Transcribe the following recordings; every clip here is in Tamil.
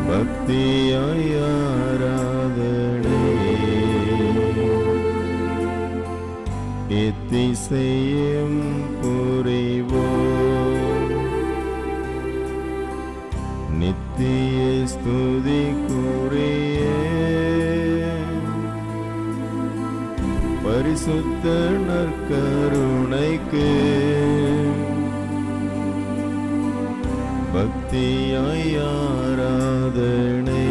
பக்தியாய் ஆராதனை எத்திசையும் புரிவோம் நித்திய ஸ்துதி கூறிய பரிசுத்த நற்கருணைக்கு பக்தியாய் ஆராதனை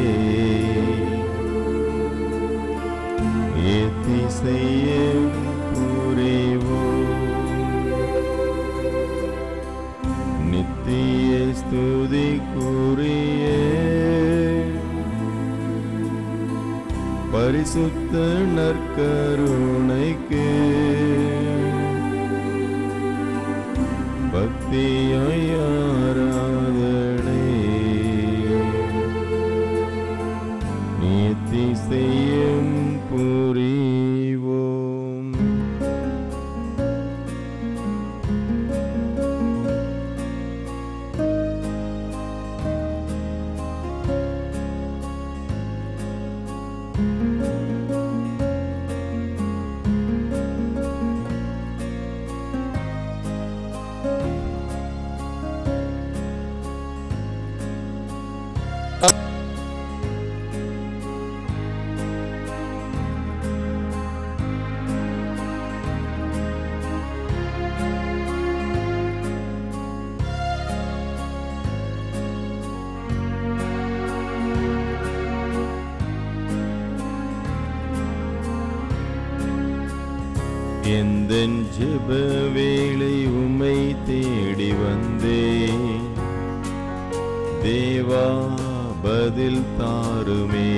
ஏத்திசையும் புரிவோம் நித்திய ஸ்துதி கூறிய பரிசுத்த நற்கருணைக்கு பக்தியாய் ஆராதனை நித்திசையும் புரிவோம் எந்தன் ஜெப வேளை உம்மை தேடி வந்தேன் தேவா பதில் தாருமே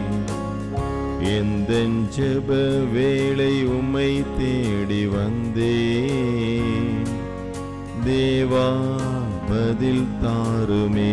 எந்தன் ஜெப வேளை உம்மை தேடி வந்தேன் தேவா பதில் தாருமே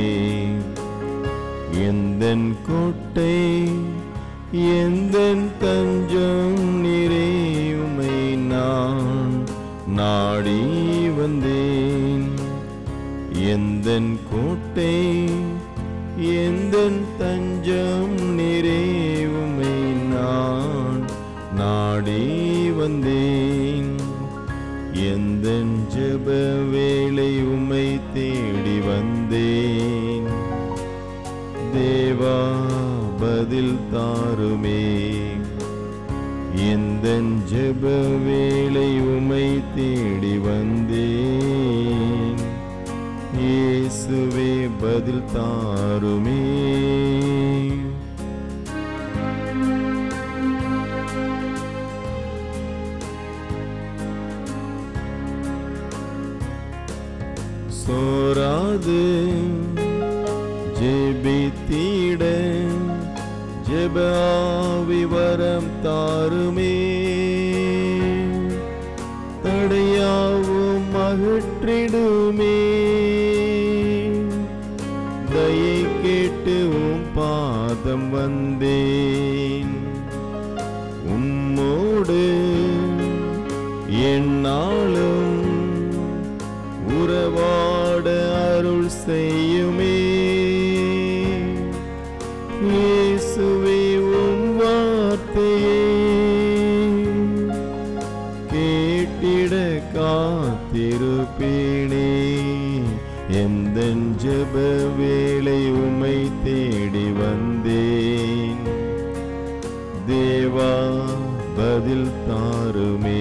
எந்தன் கோட்டை எந்தன் தஞ்சம் நிறை உமை நான் நாடி வந்தேன் எந்தன் கோட்டை எந்தன் தஞ்சம் நிறை உமை நான் நாடி வந்தேன் எந்தன் ஜெப வேளை உமை தேடி வந்தேன் தேவா பதில் தாருமே எந்தன் ஜெப வேளை உமை தேடி வந்தேன் இயேசுவே பதில் தாருமே சோராது ஜெபித்திட ஜெபாவிவரம் தாருமே தடையாவும் அகற்றிடுமே தயை கேட்டு உம் பாதம் வந்தேன் உம்மோடு என்னாலும் உறவாட அருள் செய்யுமே இயேசுவே உம் வார்த்தையே கேட்டிட காத்திருப்பேனே எந்த ஜெப வேளை உமை தேடி வந்தேன் தேவா பதில் தாருமே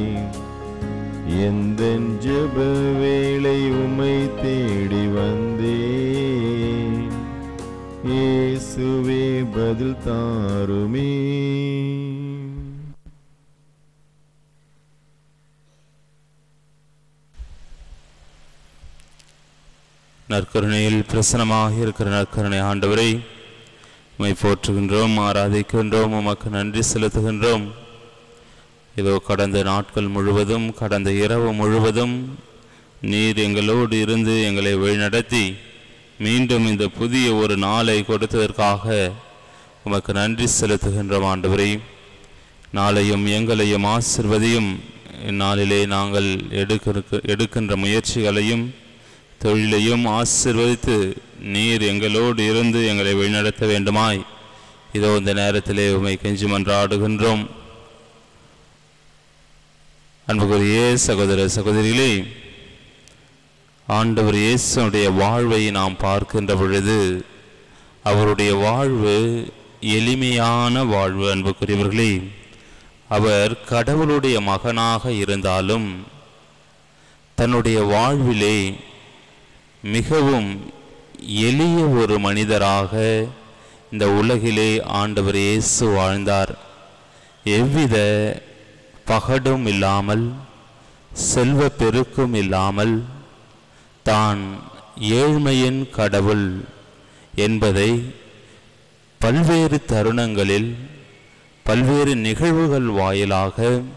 எந்த ஜெப வேளை உமை தேடி வந்தேன் இயேசுவே பதில் தாருமே நற்கருணையில் பிரசனமாக இருக்கிற நற்கருணை ஆண்டவரை உம்மை போற்றுகின்றோம் ஆராதிக்கின்றோம் உமக்கு நன்றி செலுத்துகின்றோம் இதோ கடந்த நாட்கள் முழுவதும் கடந்த இரவு முழுவதும் நீர் எங்களோடு இருந்து எங்களை வழிநடத்தி மீண்டும் இந்த புதிய ஒரு நாளை கொடுத்ததற்காக உமக்கு நன்றி செலுத்துகின்றோம் ஆண்டவரே நாளையும் எங்களையும் ஆசிர்வதியும் இந்நாளிலே நாங்கள் எடுக்க எடுக்கின்ற முயற்சிகளையும் தொழிலையும் ஆசிர்வதித்து நீர் எங்களோடு இருந்து எங்களை வழிநடத்த வேண்டுமாய் இதோ இந்த நேரத்திலே உமை கெஞ்சி மன்றாடுகின்றோம் அன்புக்குரிய சகோதர சகோதரிகளே ஆண்டவர் இயேசுடைய வாழ்வை நாம் பார்க்கின்ற பொழுது அவருடைய வாழ்வு எளிமையான வாழ்வு அன்புக்குரியவர்களே அவர் கடவுளுடைய மகனாக இருந்தாலும் தன்னுடைய வாழ்விலே மிகவும் எளிய ஒரு மனிதராக இந்த உலகிலே ஆண்டவர் இயேசு வாழ்ந்தார் எவ்வித பகடும் இல்லாமல் செல்வ பெருக்கும் இல்லாமல் தான் ஏழ்மையின் கடவுள் என்பதை பல்வேறு தருணங்களில் பல்வேறு நிகழ்வுகள் வாயிலாக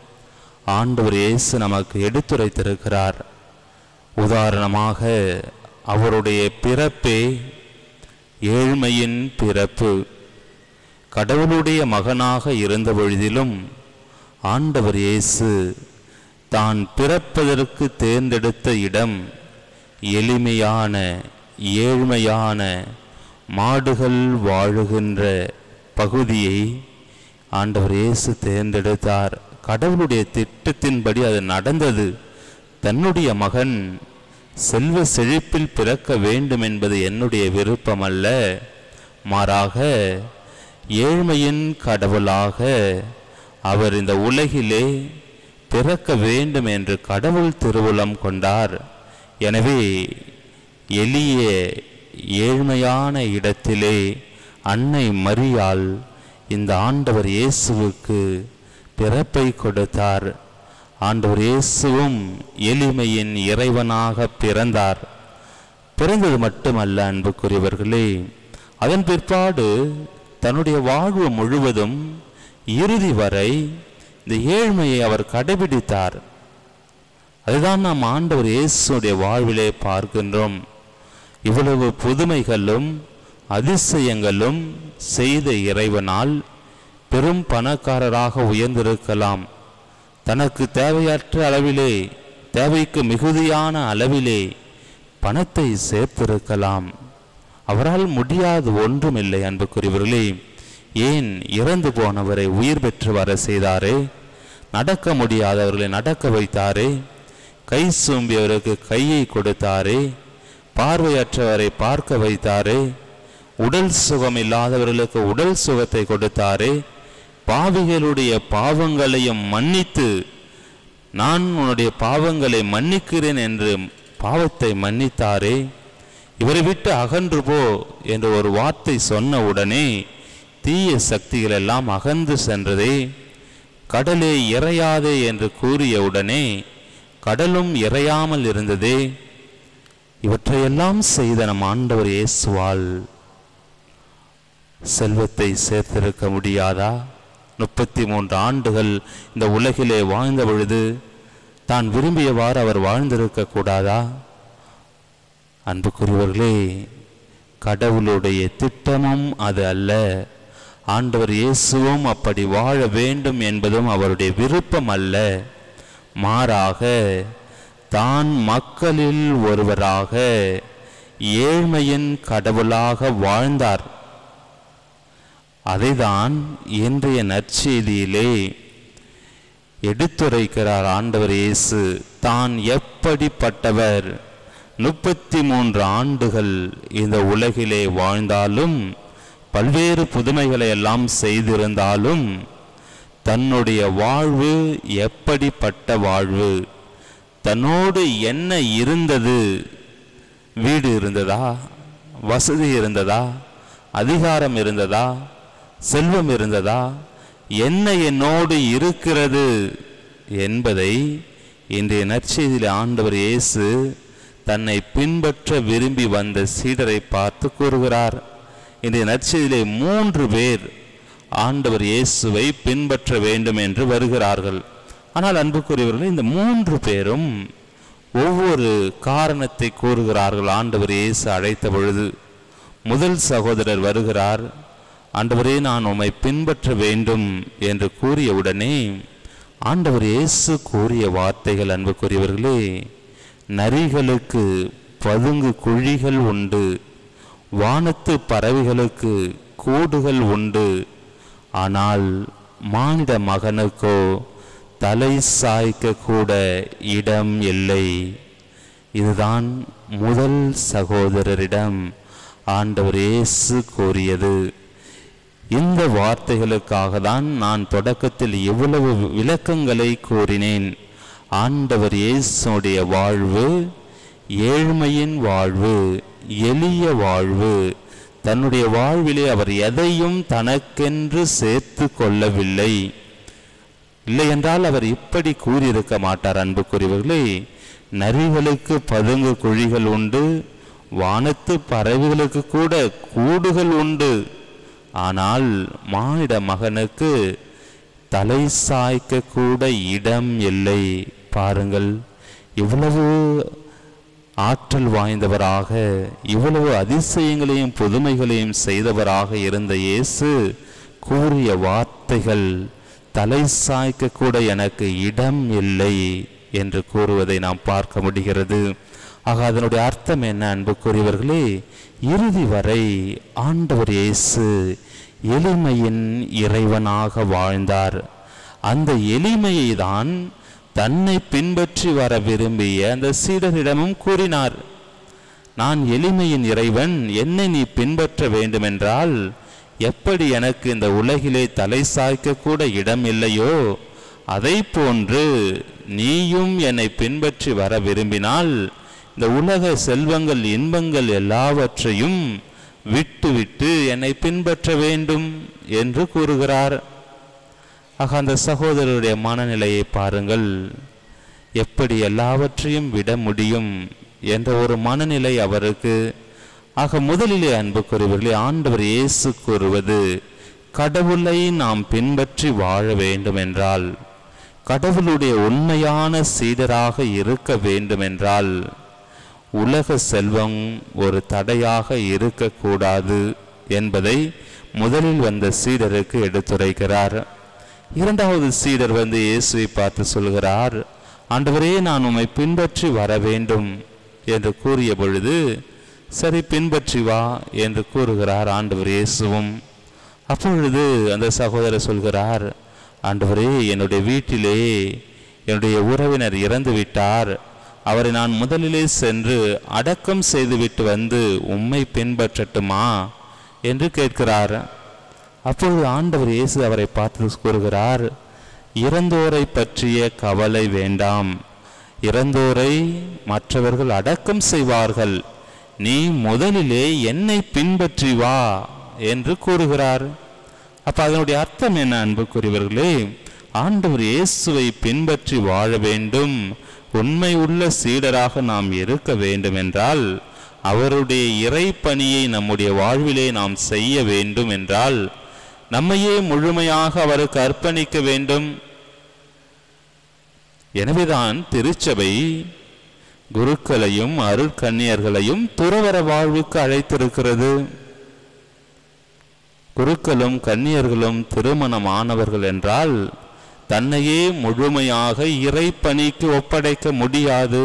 ஆண்டவர் இயேசு நமக்கு எடுத்துரைத்திருக்கிறார் உதாரணமாக அவருடைய பிறப்பே ஏழ்மையின் பிறப்பு கடவுளுடைய மகனாக இருந்த பொழுதிலும் ஆண்டவர் இயேசு தான் பிறப்பதற்கு தேர்ந்தெடுத்த இடம் எளிமையான ஏழ்மையான மாடுகள் வாழுகின்ற பகுதியை ஆண்டவர் இயேசு தேர்ந்தெடுத்தார் கடவுளுடைய திட்டத்தின்படி அது நடந்தது தன்னுடைய மகன் செல்வ செழிப்பில் பிறக்க வேண்டும் என்பது என்னுடைய விருப்பம் அல்ல மாறாக ஏழ்மையின் கடவுளாக அவர் இந்த உலகிலே பிறக்க வேண்டும் என்று கடவுள் திருவுளம் கொண்டார் எனவே எளிய ஏழ்மையான இடத்திலே அன்னை மரியாள் இந்த ஆண்டவர் இயேசுவுக்கு பிறப்பை கொடுத்தார் ஆண்டவர் இயேசுவும் எளிமையின் இறைவனாக பிறந்தார் பிறந்தது மட்டுமல்ல அன்புக்குரியவர்களே அதன் பிற்பாடு தன்னுடைய வாழ்வு முழுவதும் இறுதி வரை இந்த ஏழ்மையை அவர் கடைபிடித்தார் அதுதான் நாம் ஆண்டவர் இயேசுடைய வாழ்விலே பார்க்கின்றோம் இவ்வளவு புதுமைகளும் அதிசயங்களும் செய்த இறைவனால் பெரும் பணக்காரராக உயர்ந்திருக்கலாம் தனக்கு தேவையற்ற அளவிலே தேவைக்கு மிகுதியான அளவிலே பணத்தை சேர்த்திருக்கலாம் அவரால் முடியாது ஒன்றுமில்லை அன்புக்குரியவர்களே ஏன் இறந்து போனவரை உயிர் பெற்று வர செய்தாரே நடக்க முடியாதவர்களை நடக்க வைத்தாரே கை சூம்பியவருக்கு கையை கொடுத்தாரே பார்வையற்றவரை பார்க்க வைத்தாரே உடல் சுகம் இல்லாதவர்களுக்கு உடல் சுகத்தை கொடுத்தாரே பாவிகளுடைய பாவங்களையும் மன்னித்து நான் உன்னுடைய பாவங்களை மன்னிக்கிறேன் என்று பாவத்தை மன்னித்தாரே இவரை விட்டு அகன்று போ என்று ஒரு வார்த்தை சொன்ன உடனே தீய சக்திகள் எல்லாம் அகன்று சென்றதே கடலே இறையாதே என்று கூறிய உடனே கடலும் இறையாமல் இருந்ததே இவற்றையெல்லாம் செய்த நம் ஆண்டவர் இயேசுவால் செல்வத்தை சேர்த்திருக்க முடியாதா முப்பத்தி மூன்று ஆண்டுகள் இந்த உலகிலே வாழ்ந்த பொழுது தான் விரும்பியவாறு அவர் வாழ்ந்திருக்க கூடாதா அன்புக்குரியவர்களே கடவுளுடைய திட்டமும் அது அல்ல ஆண்டவர் இயேசுவும் அப்படி வாழ வேண்டும் என்பதும் அவருடைய விருப்பம் அல்ல மாறாக தான் மக்களில் ஒருவராக ஏழ்மையின் கடவுளாக வாழ்ந்தார் அதைதான் இன்றைய நற்செய்தியிலே எடுத்துரைக்கிறார் ஆண்டவர் இயேசு தான் எப்படிப்பட்டவர் முப்பத்தி மூன்று ஆண்டுகள் இந்த உலகிலே வாழ்ந்தாலும் பல்வேறு புதுமைகளை எல்லாம் செய்திருந்தாலும் தன்னுடைய வாழ்வு எப்படிப்பட்ட வாழ்வு தன்னோடு என்ன இருந்தது வீடு இருந்ததா வசதி இருந்ததா அதிகாரம் இருந்ததா செல்வம் இருந்ததா என்ன என்னோடு இருக்கிறது என்பதை இன்றைய நற்செய்தியில் ஆண்டவர் இயேசு தன்னை பின்பற்ற விரும்பி வந்த சீடரை பார்த்து கூறுகிறார் இன்றைய நற்செய்தியிலே மூன்று பேர் ஆண்டவர் இயேசுவை பின்பற்ற வேண்டும் என்று வருகிறார்கள் ஆனால் அன்புக்குரியவர்கள் இந்த மூன்று பேரும் ஒவ்வொரு காரணத்தை கூறுகிறார்கள் ஆண்டவர் இயேசு அழைத்த பொழுது முதல் சகோதரர் வருகிறார் ஆண்டவரே நான் உம்மை பின்பற்ற வேண்டும் என்று கூறியவுடனே ஆண்டவர் இயேசு கூறிய வார்த்தைகள் அன்புக்குரியவர்களே நரிகளுக்கு பதுங்கு குழிகள் உண்டு வானத்து பறவைகளுக்கு கூடுகள் உண்டு ஆனால் மானிட மகனுக்கோ தலை சாய்க்க கூட இடம் இல்லை இதுதான் முதல் சகோதரரிடம் ஆண்டவர் இயேசு கூறியது இந்த வார்த்தைகளுக்காக தான் நான் தொடக்கத்தில் இவ்வளவு விளக்கங்களை கூறினேன் ஆண்டவர் இயேசுடைய வாழ்வு ஏழ்மையின் வாழ்வு எளிய வாழ்வு தன்னுடைய வாழ்விலே அவர் எதையும் தனக்கென்று சேர்த்து கொள்ளவில்லை இல்லை என்றால் அவர் இப்படி கூறியிருக்க மாட்டார் அன்புக்குரியவர்களே நரிகளுக்கு பதுங்கு குழிகள் உண்டு வானத்து பறவைகளுக்கு கூட கூடுகள் உண்டு ஆனால் மானிட மகனுக்கு தலை சாய்க்க கூட இடம் இல்லை பாருங்கள் இவ்வளவு ஆற்றல் வாய்ந்தவராக இவ்வளவு அதிசயங்களையும் புதுமைகளையும் செய்தவராக இருந்த இயேசு கூறிய வார்த்தைகள் தலை சாய்க்க கூட எனக்கு இடம் இல்லை என்று கூறுவதை நாம் பார்க்க முடிகிறது ஆக அதனுடைய அர்த்தம் என்ன அன்புக்குரியவர்களே இறுதி வரை ஆண்டவர் இயேசு எளிமையின் இறைவனாக வாழ்ந்தார் அந்த எளிமையை தான் தன்னை பின்பற்றி வர விரும்பிய அந்த சீடரிடமும் கூறினார் நான் எளிமையின் இறைவன் என்னை நீ பின்பற்ற வேண்டுமென்றால் எப்படி எனக்கு இந்த உலகிலே தலை சாய்க்க கூட இடம் இல்லையோ அதை போன்று நீயும் என்னை பின்பற்றி வர விரும்பினால் இந்த உலக செல்வங்கள் இன்பங்கள் எல்லாவற்றையும் விட்டுவிட்டு என்னை பின்பற்ற வேண்டும் என்று கூறுகிறார் ஆக அந்த சகோதரருடைய மனநிலையை பாருங்கள் எப்படி எல்லாவற்றையும் விட முடியும் என்ற ஒரு மனநிலை அவருக்கு ஆக முதலிலே அன்புக்குரியவர்களே ஆண்டவர் இயேசு கூறுவது கடவுளை நாம் பின்பற்றி வாழ வேண்டும் என்றால் கடவுளுடைய உண்மையான சீடராக இருக்க வேண்டுமென்றால் உலக செல்வம் ஒரு தடையாக இருக்கக்கூடாது என்பதை முதலில் வந்த சீடருக்கு எடுத்துரைக்கிறார் இரண்டாவது சீடர் வந்து இயேசுவை பார்த்து சொல்கிறார் ஆண்டவரே நான் உம்மை பின்பற்றி வர வேண்டும் என்று கூறிய பொழுது சரி பின்பற்றி வா என்று கூறுகிறார் ஆண்டவர் இயேசுவும் அப்பொழுது அந்த சகோதரர் சொல்கிறார் ஆண்டவரே என்னுடைய வீட்டிலே என்னுடைய உறவினர் இறந்து விட்டார் அவரை நான் முதலிலே சென்று அடக்கம் செய்துவிட்டு வந்து உம்மை பின்பற்றட்டுமா என்று கேட்கிறார் அப்பொழுது ஆண்டவர் இயேசு அவரை பார்த்து கூறுகிறார் இறந்தோரை பற்றிய கவலை வேண்டாம் இறந்தோரை மற்றவர்கள் அடக்கம் செய்வார்கள் நீ முதலிலே என்னை பின்பற்றி வா என்று கூறுகிறார் அப்ப அதனுடைய அர்த்தம் என்ன அன்புக்குரியவர்களே ஆண்டவர் இயேசுவை பின்பற்றி வாழ வேண்டும் உண்மை உள்ள சீடராக நாம் இருக்க வேண்டும் என்றால் அவருடைய இறை பணியை நம்முடைய வாழ்விலே நாம் செய்ய வேண்டும் என்றால் நம்மையே முழுமையாக அவருக்கு அர்ப்பணிக்க வேண்டும் எனவேதான் திருச்சபை குருக்களையும் அருட்கன்னியர்களையும் துறவர வாழ்வுக்கு அழைத்திருக்கிறது குருக்களும் கன்னியர்களும் திருமணமானவர்கள் என்றால் தன்னையே முழுமையாக இறை பணிக்கு ஒப்படைக்க முடியாது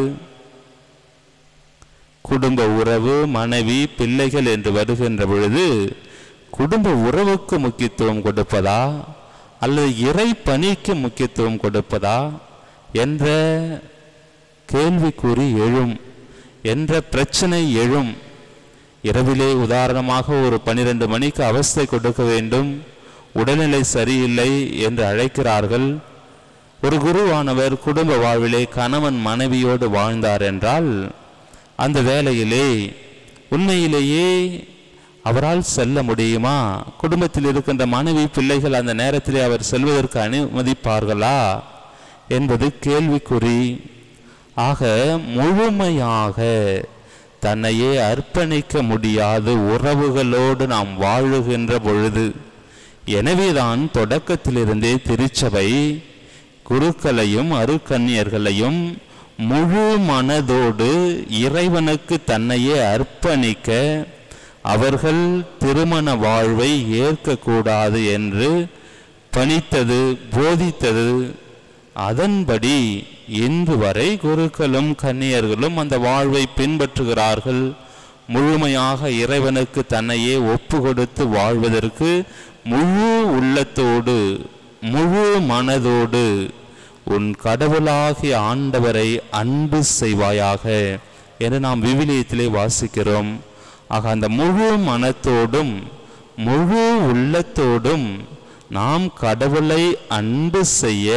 குடும்ப உறவு மனைவி பிள்ளைகள் என்று வருகின்ற பொழுது குடும்ப உறவுக்கு முக்கியத்துவம் கொடுப்பதா அல்லது இறை பணிக்கு முக்கியத்துவம் கொடுப்பதா என்ற கேள்விக்குறி எழும் என்ற பிரச்சனை எழும் இரவிலே உதாரணமாக ஒரு பனிரெண்டு மணிக்கு அவஸ்தை கொடுக்க வேண்டும் உடல்நிலை சரியில்லை என்று அழைக்கிறார்கள் ஒரு குருவானவர் குடும்ப வாழ்விலே கணவன் மனைவியோடு வாழ்ந்தார் என்றால் அந்த வேளையிலே உண்மையிலேயே அவரால் செல்ல முடியுமா குடும்பத்தில் இருக்கின்ற மனைவி பிள்ளைகள் அந்த நேரத்திலே அவர் செல்வதற்கு அனுமதிப்பார்களா என்பது கேள்விக்குறி ஆக முழுமையாக தன்னையே அர்ப்பணிக்க முடியாத உறவுகளோடு நாம் வாழுகின்ற பொழுது எனவேதான் தொடக்கத்திலிருந்தே திருச்சபை குருக்களையும் அருக்கன்னியர்களையும் முழு மனதோடு இறைவனுக்கு தன்னையே அர்ப்பணிக்க அவர்கள் திருமண வாழ்வை ஏற்கக்கூடாது என்று பணித்தது போதித்தது அதன்படி இன்று வரை குருக்களும் கன்னியர்களும் அந்த வாழ்வை பின்பற்றுகிறார்கள் முழுமையாக இறைவனுக்கு தன்னையே ஒப்பு கொடுத்து வாழ்வதற்கு முழு உள்ளத்தோடு முழு மனதோடு உன் கடவுளாகிய ஆண்டவரை அன்பு செய்வாயாக என்று நாம் விவிலியத்திலே வாசிக்கிறோம் ஆக அந்த முழு மனத்தோடும் முழு உள்ளத்தோடும் நாம் கடவுளை அன்பு செய்ய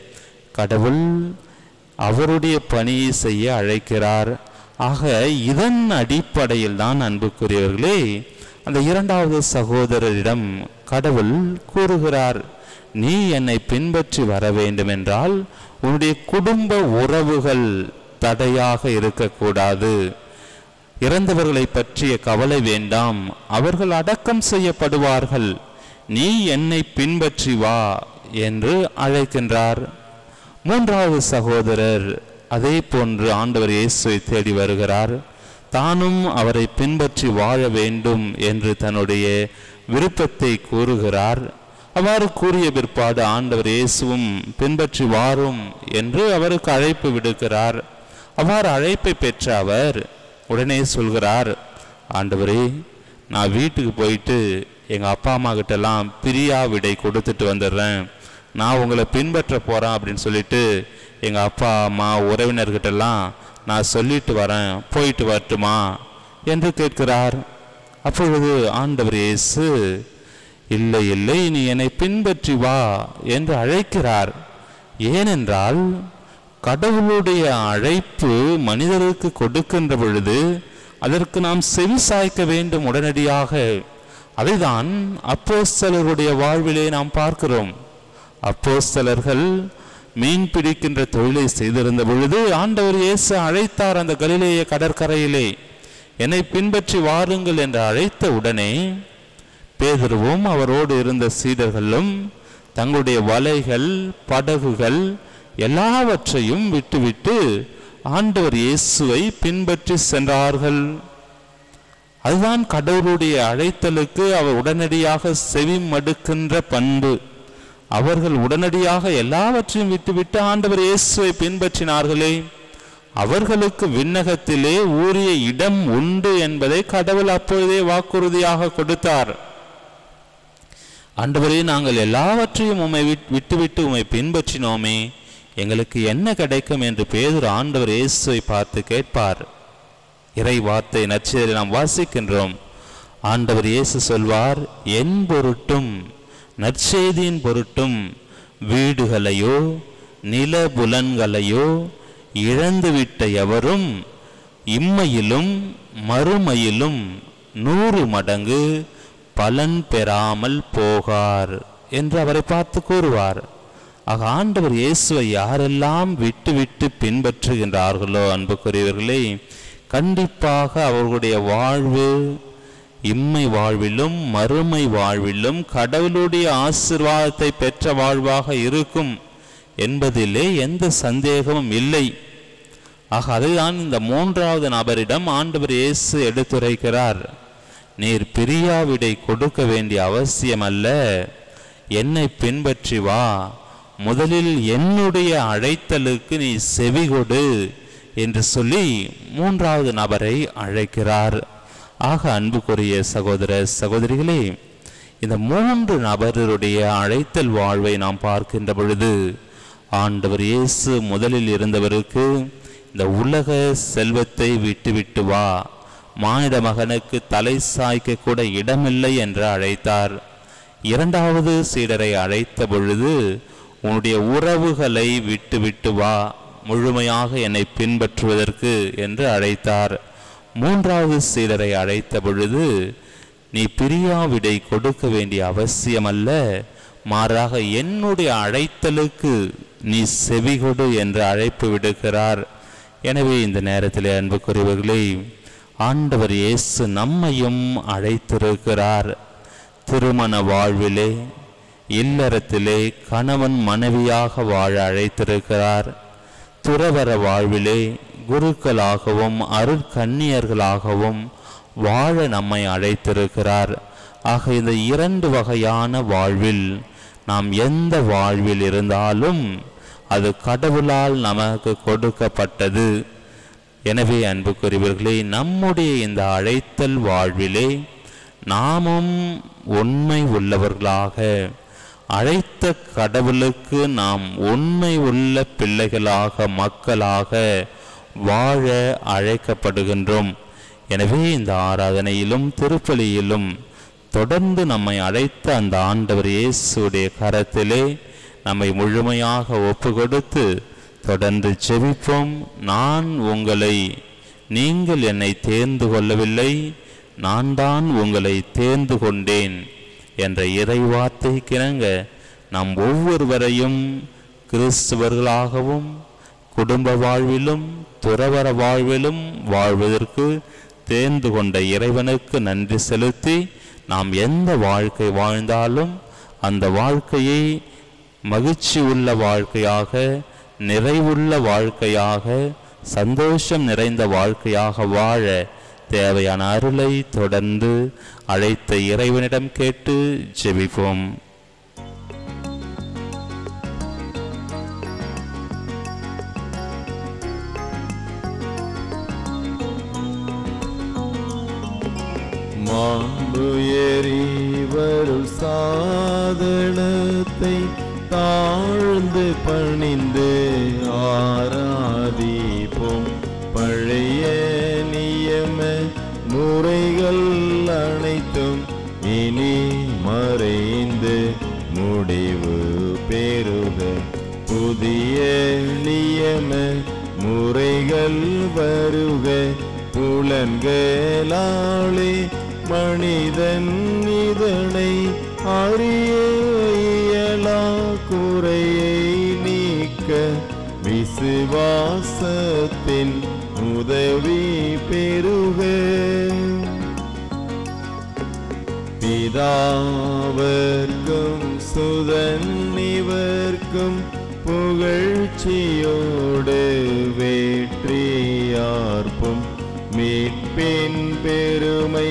கடவுள் அவருடைய பணியை செய்ய அழைக்கிறார் ஆக இதன் அடிப்படையில் தான் அன்புக்குரியவர்களே அந்த இரண்டாவது சகோதரரிடம் கடவுள் கூறுகிறார் நீ என்னை பின்பற்றி வர வேண்டுமென்றால் உன்னுடைய குடும்ப உறவுகள் தடையாக இருக்கக்கூடாது இறந்தவர்களை பற்றிய கவலை வேண்டாம் அவர்கள் அடக்கம் செய்யப்படுவார்கள் நீ என்னை பின்பற்றி வா என்று அழைக்கின்றார் மூன்றாவது சகோதரர் அதே போன்று ஆண்டவர் இயேசுவை தேடி வருகிறார் தானும் அவரை பின்பற்றி வாழ வேண்டும் என்று தன்னுடைய விருப்பத்தை கூறுகிறார் அவ்வாறு கூறிய பிற்பாடு ஆண்டவர் இயேசுவும் பின்பற்றி வாரும் என்று அவருக்கு அழைப்பு விடுக்கிறார் அவ்வாறு அழைப்பை பெற்ற அவர் உடனே சொல்கிறார் ஆண்டவரே நான் வீட்டுக்கு போயிட்டு எங்கள் அப்பா அம்மா கிட்டலாம் பிரியா விடை கொடுத்துட்டு வந்துடுறேன் நான் உங்களை பின்பற்ற போகிறேன் அப்படின்னு சொல்லிட்டு எங்கள் அப்பா அம்மா உறவினர்கிட்டலாம் நான் சொல்லிட்டு வரேன் போயிட்டு வரட்டுமா என்று கேட்கிறார் அப்பொழுது ஆண்டவர் இயேசு இல்லை இல்லை நீ என்னை பின்பற்றி வா என்று அழைக்கிறார் ஏனென்றால் கடவுளுடைய அழைப்பு மனிதருக்கு கொடுக்கின்ற பொழுது அதற்கு நாம் செவி சாய்க்க வேண்டும் உடனடியாக அதைதான் அப்போஸ்தலருடைய வாழ்விலே நாம் பார்க்கிறோம் அப்போஸ்தலர்கள் மீன் பிடிக்கின்ற தொழிலை செய்திருந்த பொழுது ஆண்டவர் இயேசு அழைத்தார் அந்த கலிலேய கடற்கரையிலே என்னை பின்பற்றி வாருங்கள் என்று அழைத்த உடனே பேதுருவும் அவரோடு இருந்த சீடர்களும் தங்களுடைய வலைகள் படகுகள் எல்லாவற்றையும் விட்டுவிட்டு ஆண்டவர் இயேசுவை பின்பற்றி சென்றார்கள் அதுதான் கடவுளுடைய அழைத்தலுக்கு அவர் உடனடியாக செவி மடுக்கின்ற பண்பு அவர்கள் உடனடியாக எல்லாவற்றையும் விட்டுவிட்டு ஆண்டவர் இயேசுவை பின்பற்றினார்களே அவர்களுக்கு விண்ணகத்திலே ஊரிய இடம் உண்டு என்பதை கடவுள் அப்பொழுதே வாக்குறுதியாக கொடுத்தார் ஆண்டவரே நாங்கள் எல்லாவற்றையும் உம்மை விட்- விட்டுவிட்டு உம்மை பின்பற்றினோமே எங்களுக்கு என்ன கிடைக்கும் என்று பேதுரு ஆண்டவர் இயேசுவை பார்த்து கேட்பார் இறை வார்த்தை நற்செய்தியை நாம் வாசிக்கின்றோம் ஆண்டவர் இயேசு சொல்வார் என் பொருட்டும் நற்செய்தியின் பொருட்டும் வீடுகளையோ நிலபுலன்களையோ இழந்துவிட்ட எவரும் இம்மையிலும் மறுமையிலும் நூறு மடங்கு பலன் பெறாமல் போகார் என்று அவரை பார்த்து கூறுவார் ஆக ஆண்டவர் இயேசுவை யாரெல்லாம் விட்டு விட்டு பின்பற்றுகின்றார்களோ அன்புக்குரியவர்களே கண்டிப்பாக அவர்களுடைய வாழ்வு இம்மை வாழ்விலும் மறுமை வாழ்விலும் கடவுளுடைய ஆசிர்வாதத்தை பெற்ற வாழ்வாக இருக்கும் என்பதிலே எந்த சந்தேகமும் இல்லை ஆக அதுதான் இந்த மூன்றாவது நபரிடம் ஆண்டவர் இயேசு எடுத்துரைக்கிறார் நீர் பிரியாவிடை கொடுக்க வேண்டிய அவசியம் அல்ல என்னை பின்பற்றி வா முதலில் என்னுடைய அழைத்தலுக்கு நீ செவிகொடு என்று சொல்லி மூன்றாவது நபரை அழைக்கிறார் ஆக அன்புக்குரிய சகோதர சகோதரிகளே இந்த மூன்று நபருடைய அழைத்தல் வாழ்வை நாம் பார்க்கின்ற பொழுது ஆண்டவர் இயேசு முதலில் இருந்தவருக்கு இந்த உலக செல்வத்தை விட்டுவிட்டு வா மானிட மகனுக்கு தலை சாய்க்க கூட இடமில்லை என்று அழைத்தார் இரண்டாவது சீடரை அழைத்த பொழுது உன்னுடைய உறவுகளை விட்டுவிட்டு வா முழுமையாக என்னை பின்பற்றுவதற்கு என்று அழைத்தார் மூன்றாவது சீடரை அழைத்த பொழுது நீ பிரியாவிடை கொடுக்க வேண்டிய அவசியமல்ல மாறாக என்னுடைய அழைத்தலுக்கு நீ செவிகொடு என்று அழைப்பு விடுக்கிறார் எனவே இந்த நேரத்தில் அன்புக்குரியவர்களே ஆண்டவர் இயேசு நம்மையும் அழைத்திருக்கிறார் திருமண வாழ்விலே இல்லறத்திலே கணவன் மனைவியாக வாழ அழைத்திருக்கிறார் துறவர வாழ்விலே குருக்களாகவும் அருட்கன்னியர்களாகவும் வாழ நம்மை அழைத்திருக்கிறார் ஆக இந்த இரண்டு வகையான வாழ்வில் நாம் எந்த வாழ்வில் இருந்தாலும் அது கடவுளால் நமக்கு கொடுக்கப்பட்டது எனவே அன்புக்குரியவர்களே நம்முடைய இந்த அழைத்தல் வாழ்விலே நாமும் உண்மை உள்ளவர்களாக அழைத்த கடவுளுக்கு நாம் உண்மை உள்ள பிள்ளைகளாக மக்களாக வாழ அழைக்கப்படுகின்றோம் எனவே இந்த ஆராதனையிலும் திருப்பலியிலும் தொடர்ந்து நம்மை அழைத்த அந்த ஆண்டவர் இயேசுடைய கரத்திலே நம்மை முழுமையாக ஒப்பு கொடுத்து தொடர்ந்து ஜெபிப்போம் நான் உங்களை நீங்கள் என்னை தேர்ந்து கொள்ளவில்லை நான் தான் உங்களை தேர்ந்து கொண்டேன் என்ற இறைவார்த்தைக்கிணங்க நாம் ஒவ்வொருவரையும் கிறிஸ்துவர்களாகவும் குடும்ப வாழ்விலும் துறவர வாழ்விலும் வாழ்வதற்கு தேர்ந்து கொண்ட இறைவனுக்கு நன்றி செலுத்தி நாம் எந்த வாழ்க்கை வாழ்ந்தாலும் அந்த வாழ்க்கையை மகிழ்ச்சி உள்ள வாழ்க்கையாக நிறைவுள்ள வாழ்க்கையாக சந்தோஷம் நிறைந்த வாழ்க்கையாக வாழ தேவையான அருளை தொடர்ந்து அழைத்த இறைவனிடம் கேட்டு ஜெபிப்போம் மாண்புயரிவருள் சாதனத்தை தாழ்ந்து பணிந்து ஆராதிப்போம் பழைய நியம முறைகள் அனைத்தும் இனி மறைந்து முடிவு பெறுக புதிய நியம முறைகள் வருக புலன்களாலே மனிதன் இதனை அறிய இயலா குறையை நீக்க விசுவாசத்தின் உதவி பெறுக பிதாவர்க்கும் சுதன் இவர்க்கும் புகழ்ச்சியோடு வேற்றியார்ப்பும் மீட்பின் பெருமை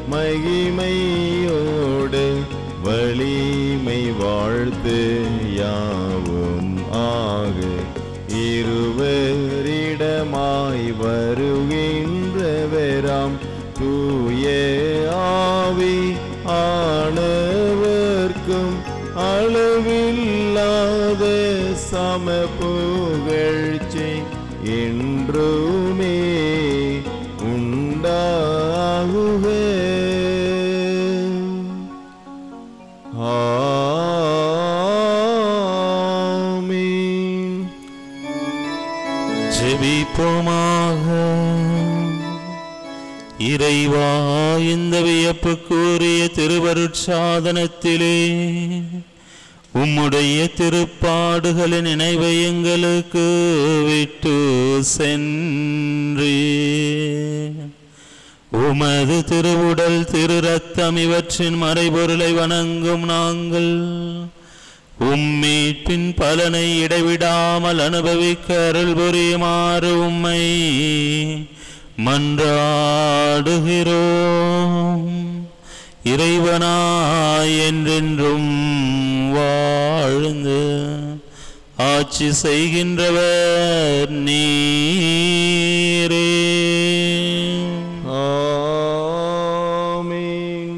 மகிமையோடு வலிமை வாழ்த்து யாவும் ஆக இருவரிடமாய் வருகின்றவராம் தூய ஆவி ஆனவர்க்கும் அளவில்லாத சம புகழ்ச்சி என்றுமே உண்டாகுக ஆமீன் ஜெபிப்போமாக இறைவா இந்த வியப்புக்குரிய திருவருட்சாதனத்திலே உம்முடைய திருப்பாடுகளின் நினைவை எங்களுக்கு விட்டு சென்றே உமது திருவுடல் திரு ரத்தம் இவற்றின் மறைபொருளை வணங்கும் நாங்கள் உம்மீட்பின் பலனை இடைவிடாமல் அனுபவிக்க அருள் புரியுமாறு உம்மை மன்றாடுகிறோம் இறைவனாய் என்றென்றும் வாழ்ந்து ஆட்சி செய்கின்றவர் நீரே ஆமீன்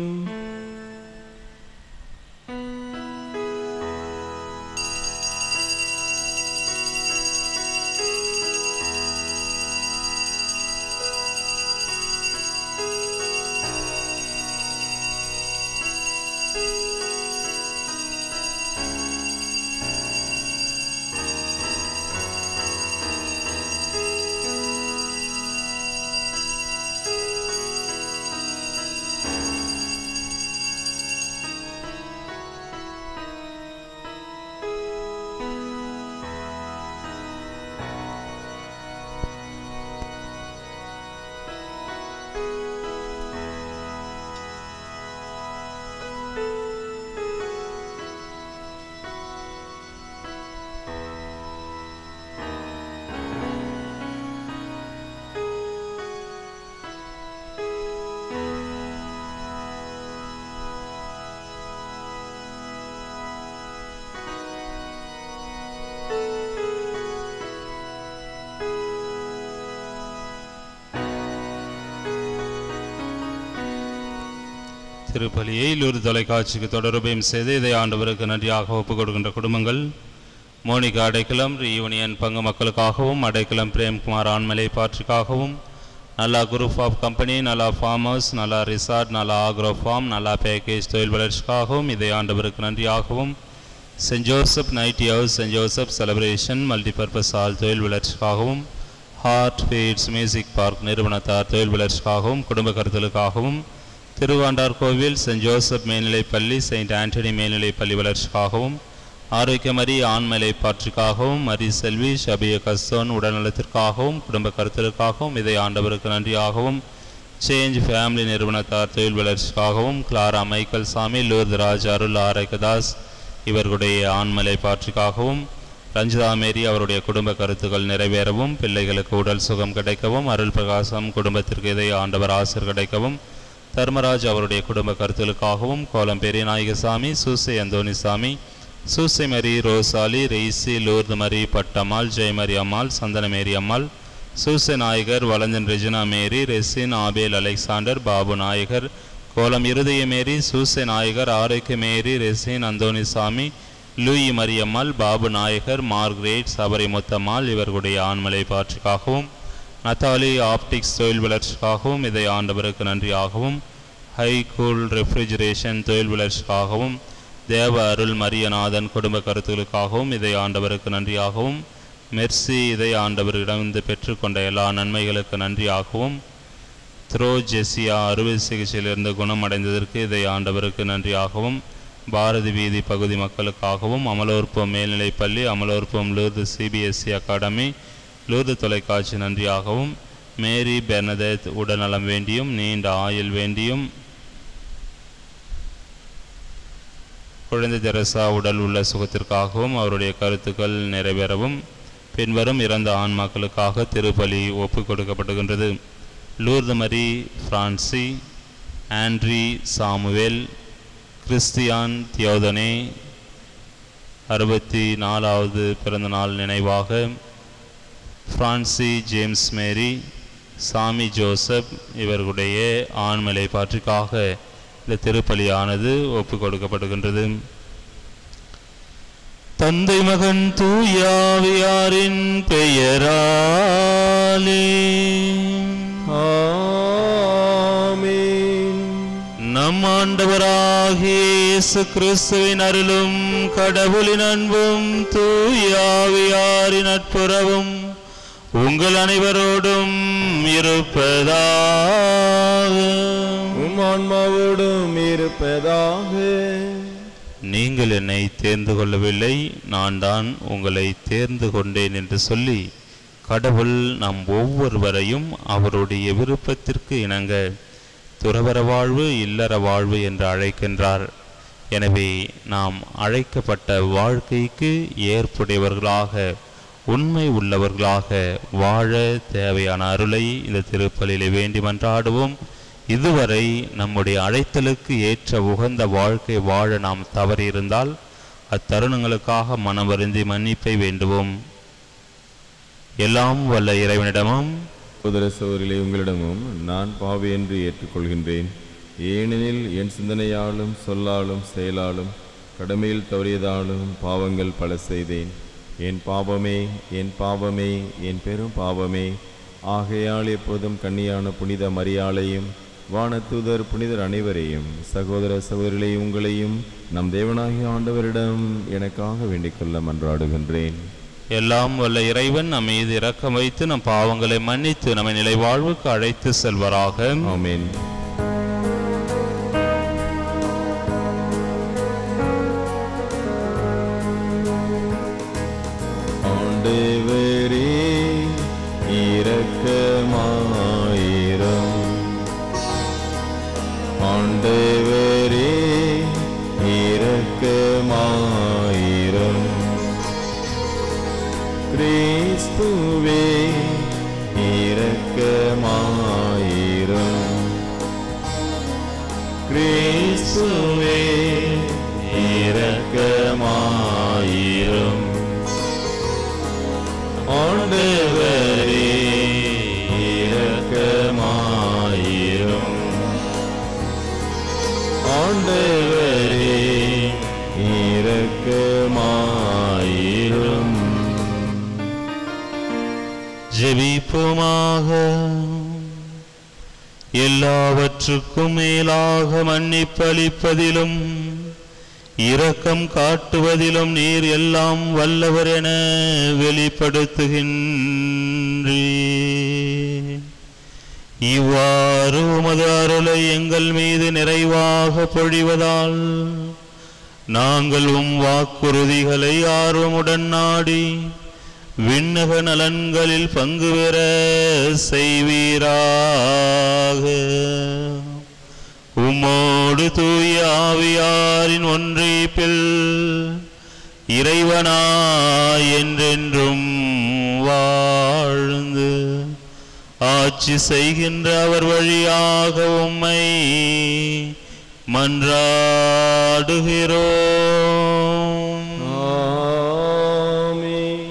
திருப்பலியை லூர் தொலைக்காட்சிக்கு தொடர்பையும் செய்து இதை ஆண்டவருக்கு நன்றியாக ஒப்புக் கொடுக்கின்ற குடும்பங்கள் மோனிகா அடைக்கலம் யூனியன் பங்கு மக்களுக்காகவும் அடைக்கலம் பிரேம்குமார் ஆண்மலை பாற்றுக்காகவும் நல்லா குரூப் ஆஃப் கம்பெனி நல்லா ஃபார்ம் ஹவுஸ் நல்லா ரிசார்ட் நல்லா ஆக்ரோ ஃபார்ம் நல்லா பேக்கேஜ் தொழில் வளர்ச்சிக்காகவும் இதை ஆண்டவருக்கு நன்றியாகவும் saint Joseph nighty house saint Joseph celebration multipurpose hall தொழில் வளர்ச்சிக்காகவும் ஹார்ட் ஃபீட்ஸ் மியூசிக் பார்க் நிறுவனத்தார் தொழில் வளர்ச்சிக்காகவும் குடும்ப கருத்தலுக்காகவும் திருவாண்டார் கோவில் சென்ட் ஜோசப் மேல்நிலைப் பள்ளி செயின்ட் ஆண்டனி மேல்நிலைப் பள்ளி வளர்ச்சிக்காகவும் ஆரோக்கியமரி ஆண்மலை பாற்றுக்காகவும் மரி செல்வி ஷபிய கஸ்தோன் உடல்நலத்திற்காகவும் குடும்ப கருத்தலுக்காகவும் இதை ஆண்டவருக்கு நன்றியாகவும் சேஞ்ச் ஃபேமிலி நிறுவனத்தார் தொழில் வளர்ச்சிக்காகவும் கிளாரா மைக்கேல் சாமி லூர்தராஜ் அருள் ஆரோக்கியதாஸ் இவர்களுடைய ஆண்மலை பாற்றுக்காகவும் ரஞ்சிதா மேரி அவருடைய குடும்ப கருத்துக்கள் நிறைவேறவும் பிள்ளைகளுக்கு உடல் சுகம் கிடைக்கவும் அருள் பிரகாசம் குடும்பத்திற்கு இதை ஆண்டவர் ஆசிர் கிடைக்கவும் தர்மராஜ் அவருடைய குடும்ப கருத்துகளுக்காகவும் Kolam Periyanayagasamy Susai Anthonysamy Susai Mari Rosalie Reisy Lourdu Mari Pattammal Jeyamari Ammal Santhanamary Ammal Susai Nayagar Valanjan Regina Mary Resin Abel Alexander Babu Nayagar Kolam Iruthaya Mary Susai Nayagar Arokkiya Mary Resin Anthonysamy Louis Mariyammal Babu Nayagar Margaret Sabari Muthammal இவர்களுடைய ஆண்மலை பாற்றுக்காகவும் நத்தாலி ஆப்டிக்ஸ் தொழில் வளர்ச்சிக்காகவும் இதை ஆண்டவருக்கு நன்றியாகவும் ஹை கூல் ரெஃப்ரிஜரேஷன் தொழில் வளர்ச்சிக்காகவும் தேவ அருள் மரியநாதன் குடும்ப கருத்துகளுக்காகவும் இதை ஆண்டவருக்கு நன்றியாகவும் மெர்சி இதை ஆண்டவரிடமிருந்து பெற்றுக்கொண்ட எல்லா நன்மைகளுக்கு நன்றியாகவும் த்ரோ ஜெசியா அறுவை சிகிச்சையிலிருந்து குணமடைந்ததற்கு இதை ஆண்டவருக்கு நன்றியாகவும் பாரதி வீதி பகுதி மக்களுக்காகவும் அமலோற்பம் மேல்நிலைப் பள்ளி அமலோற்பம் லூர்து சிபிஎஸ்சி அகாடமி லூர்து தொலைக்காட்சி நன்றியாகவும் மேரி பெர்னதேத் உடல்நலம் வேண்டியும் நீண்ட ஆயுள் வேண்டியும் குழந்தை தெரசா உடல் உள்ள சுகத்திற்காகவும் அவருடைய கருத்துக்கள் நிறைவேறவும் பின்வரும் இறந்த ஆன்மாக்களுக்காக திருப்பலி ஒப்புக் கொடுக்கப்படுகின்றது Lourdu Mari Francy Andre Samuel Christian தியோதனே அறுபத்தி நாலாவது பிறந்தநாள் நினைவாக பிரான்சி ஜேம்ஸ் மேரி சாமி ஜோசப் இவர்களுடைய ஆண்மலை பாற்றுக்காக இந்த திருப்பலியானது ஒப்புக் கொடுக்கப்படுகின்றது தந்தை மகன் தூயாவியாரின் பெயராலே ஆமென் நம் ஆண்டவராகிய இயேசு கிறிஸ்துவின் அருளும் கடவுளின் அன்பும் தூயாவியாரின் நட்புறவும் உங்கள் அனைவரோடும் இருப்பதாக உம் ஆன்மாவோடும் இருப்பதாக நீங்கள் என்னை தேர்ந்து கொள்ளவில்லை நான் தான் உங்களை தேர்ந்து கொண்டேன் என்று சொல்லி கடவுள் நம் ஒவ்வொருவரையும் அவருடைய விருப்பத்திற்கு இணங்க துறவற வாழ்வு இல்லற வாழ்வு என்று அழைக்கின்றார் எனவே நாம் அழைக்கப்பட்ட வாழ்க்கைக்கு ஏற்புடையவர்களாக உண்மை உள்ளவர்களாக வாழ தேவையான அருளை இந்த திருப்பலிலே வேண்டி மன்றாடுவோம் இதுவரை நம்முடைய அழைத்தலுக்கு ஏற்ற உகந்த வாழ்க்கை வாழ நாம் தவறியிருந்தால் அத்தருணங்களுக்காக மனம் வருந்தி மன்னிப்பை வேண்டுவோம் எல்லாம் வல்ல இறைவனிடமும் சகோதர சகோதரிகளே உங்களிடமும் நான் பாவி என்று ஏற்றுக்கொள்கின்றேன் ஏனெனில் என் சிந்தனையாலும் சொல்லாலும் செயலாலும் கடமையில் தவறியதாலும் பாவங்கள் பல செய்தேன் என் பாவமே என் பாவமே என் பெரும் பாவமே ஆகையால் எப்போதும் கன்னியான புனித மரியாளையும் வானதூதர் புனிதர் அனைவரையும் சகோதர சகோதரிகளை உங்களையும் நம் தேவனாகிய ஆண்டவரிடம் எனக்காக வேண்டிக் கொள்ள மன்றாடுகின்றேன் எல்லாம் வல்ல இறைவன் நம் மீது இரக்கம் வைத்து நம் பாவங்களை மன்னித்து நம்மை நிலை வாழ்வுக்கு அழைத்து செல்வராக ஆமென் ஆண்டவரே இரக்கமாயிரம் ஆண்டவரே இரக்கமாயிரம் கிறிஸ்துவே இரக்கமாயிரம் கிறிஸ்துவே இரக்கமாயிரம் ஆண்டவரே இரக்கமாயிரம் ஆண்டவரே இரக்கமாயிரும் ஜெபிப்போமாக எல்லாவற்றுக்கும் மேலாக மன்னிப்பளிப்பதிலும் இரக்கம் காட்டுவதிலும் நீர் எல்லாம் வல்லவர் என வெளிப்படுத்துகின்றீர் இவ்வாறு உமது அருளை எங்கள் மீது நிறைவாக பொழிவதால் நாங்கள் உம் வாக்குறுதிகளை ஆர்வமுடன் நாடி விண்ணக நலன்களில் பங்கு பெற செய்வீராக உம்மோடு தூய ஆவியாரின் ஒன்றிப்பில் இறைவனாய் என்றென்றும் வாழ்ந்து ஆட்சி செய்கின்ற அவர் வழியாக உம்மை மன்றாடுகிறோம் ஆமென்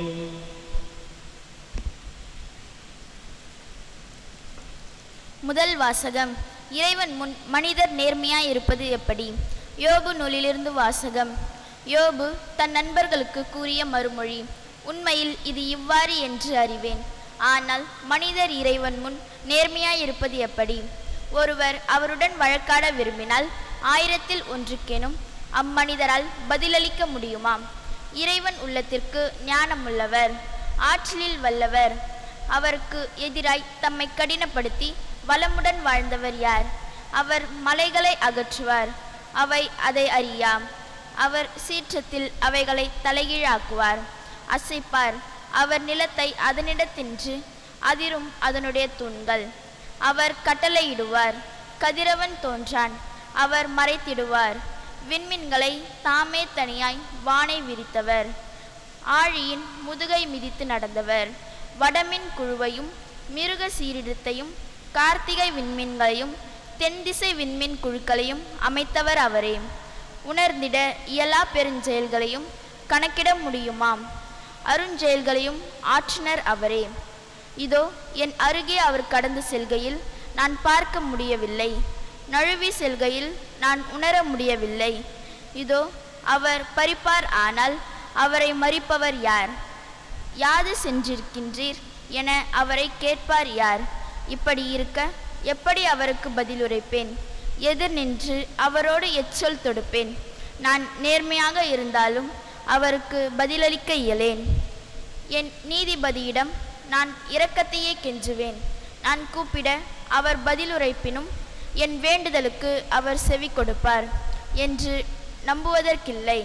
முதல் வாசகம் இறைவன் முன் மனிதர் நேர்மையாய் இருப்பது எப்படி யோபு நூலிலிருந்து வாசகம் யோபு தன் நண்பர்களுக்கு கூறிய மறுமொழி உண்மையில் இது இவ்வாறு என்று அறிவேன் ஆனால் மனிதர் இறைவன் முன் நேர்மையாய் இருப்பது எப்படி ஒருவர் அவருடன் வழக்காட விரும்பினால் ஆயிரத்தில் ஒன்றுக்கேனும் அம்மனிதரால் பதிலளிக்க முடியுமாம் இறைவன் உள்ளத்திற்கு ஞானமுள்ளவர் ஆற்றலில் வல்லவர் அவருக்கு எதிராய் தம்மை கடினப்படுத்தி வளமுடன் வாழ்ந்தவர் யார் அவர் மலைகளை அகற்றுவார் அவை அதை அறியாம் அவர் சீற்றத்தில் அவைகளை தலைகீழாக்குவார் அசைப்பார் அவர் நிலத்தை அதனிடத்தின்று அதிரும் அதனுடைய தூண்கள் அவர் கட்டளையிடுவார் கதிரவன் தோன்றான் அவர் மறைத்திடுவார் விண்மீன்களை தாமே தனியாய் வானை விரித்தவர் ஆழியின் முதுகை மிதித்து நடந்தவர் வடமின் குழுவையும் மிருக சீரிடத்தையும் கார்த்திகை விண்மீன்களையும் தென்திசை விண்மீன் குழுக்களையும் அமைத்தவர் அவரே உணர்ந்திட இயலா பெருஞ்செயல்களையும் கணக்கிட முடியுமாம் அருஞ்செயல்களையும் ஆற்றினர் அவரே இதோ என் அருகே அவர் கடந்து செல்கையில் நான் பார்க்க முடியவில்லை நழுவி செல்கையில் நான் உணர முடியவில்லை இதோ அவர் பறிப்பார் ஆனால் அவரை மறிப்பவர் யார் யாது சென்றிருக்கின்றீர் என அவரை கேட்பார் யார் இப்படி இருக்க எப்படி அவருக்கு பதிலுரைப்பேன் எதிர் நின்று அவரோடு எச்சொல் தொடுப்பேன் நான் நேர்மையாக இருந்தாலும் அவருக்கு பதிலளிக்க இயலேன் என் நீதிபதியிடம் நான் இரக்கத்தையே கெஞ்சுவேன் நான் கூப்பிட அவர் பதிலுரைப்பினும் என் வேண்டுதலுக்கு அவர் செவி கொடுப்பார் என்று நம்புவதற்கில்லை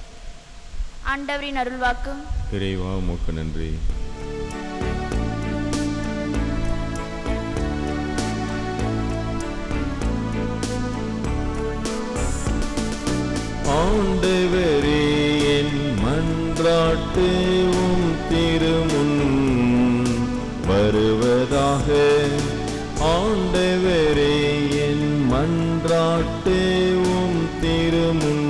ஆண்டவரின் அருள்வாக்கு இறைவா உமக்கு நன்றி ஆண்டவரே என் மன்றாட்டு உம் திருமுன் வருவதாக ஆண்டவரே என் மன்றாட்டு உம் திருமுன்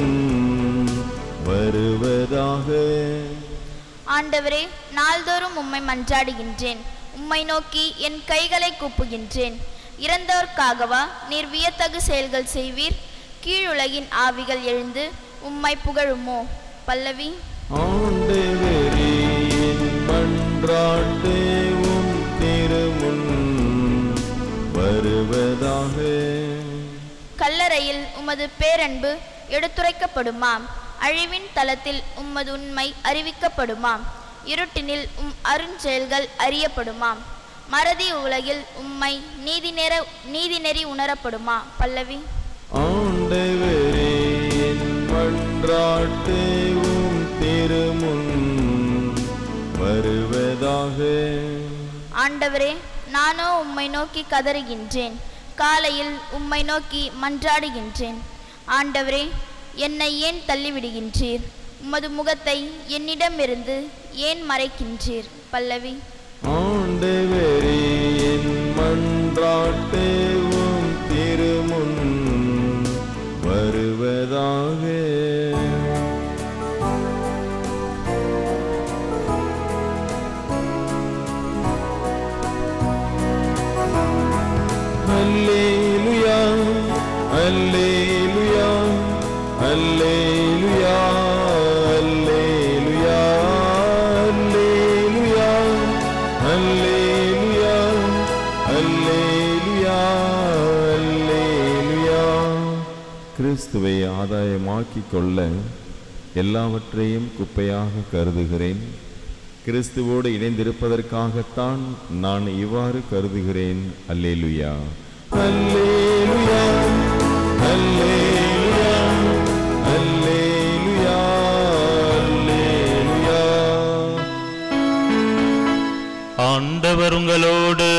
வருவதாக ஆண்டவரே நாள்தோறும் உம்மை மன்றாடுகின்றேன் உம்மை நோக்கி என் கைகளை கூப்புகின்றேன் இறந்தோர்க்காகவா நீர் வியத்தகு செயல்கள் செய்வீர் கீழுலகின் ஆவிகள் எழுந்து உம்மை புகழுமோ பல்லவி ஆண்டவரே என் மன்றாட்டு உம் திருமுன் வருவதாக கல்லறையில் உமது பேரன்பு எடுத்துரைக்கப்படுமாம் அழிவின் தளத்தில் உம்மது உண்மை அறிவிக்கப்படுமாம் இருட்டினில் உம் அருஞ்செயல்கள் அறியப்படுமாம் மறதி உலகில் உம்மை நீதி நேர நீதிநெறி உணரப்படுமா பல்லவி ஆண்டவரே என் மன்றாட்டு உம் திருமுன் வருவதாக ஆண்டவரே நானோ உம்மை நோக்கி கதறுகின்றேன் காலையில் உம்மை நோக்கி மன்றாடுகின்றேன் ஆண்டவரே என்னை ஏன் தள்ளிவிடுகின்றீர் உமது முகத்தை என்னிடமிருந்து ஏன் மறைக்கின்றீர் பல்லவி ஆண்டவரே என் மன்றாட்டு உம் திருமுன் வருவதாக அல்லேலுயா அல்லேலுயா கிறிஸ்துவை ஆதாயமாக்கிக் கொள்ள எல்லாவற்றையும் குப்பையாக கருதுகிறேன் கிறிஸ்துவோடு இணைந்திருப்பதற்காகத்தான் நான் இவ்வாறு கருதுகிறேன் அல்லேலுயா அல்லேலுயா அல்லேலுயா அல்லேலுயா அல்லேலுயா ஆண்டவர் உங்களோடு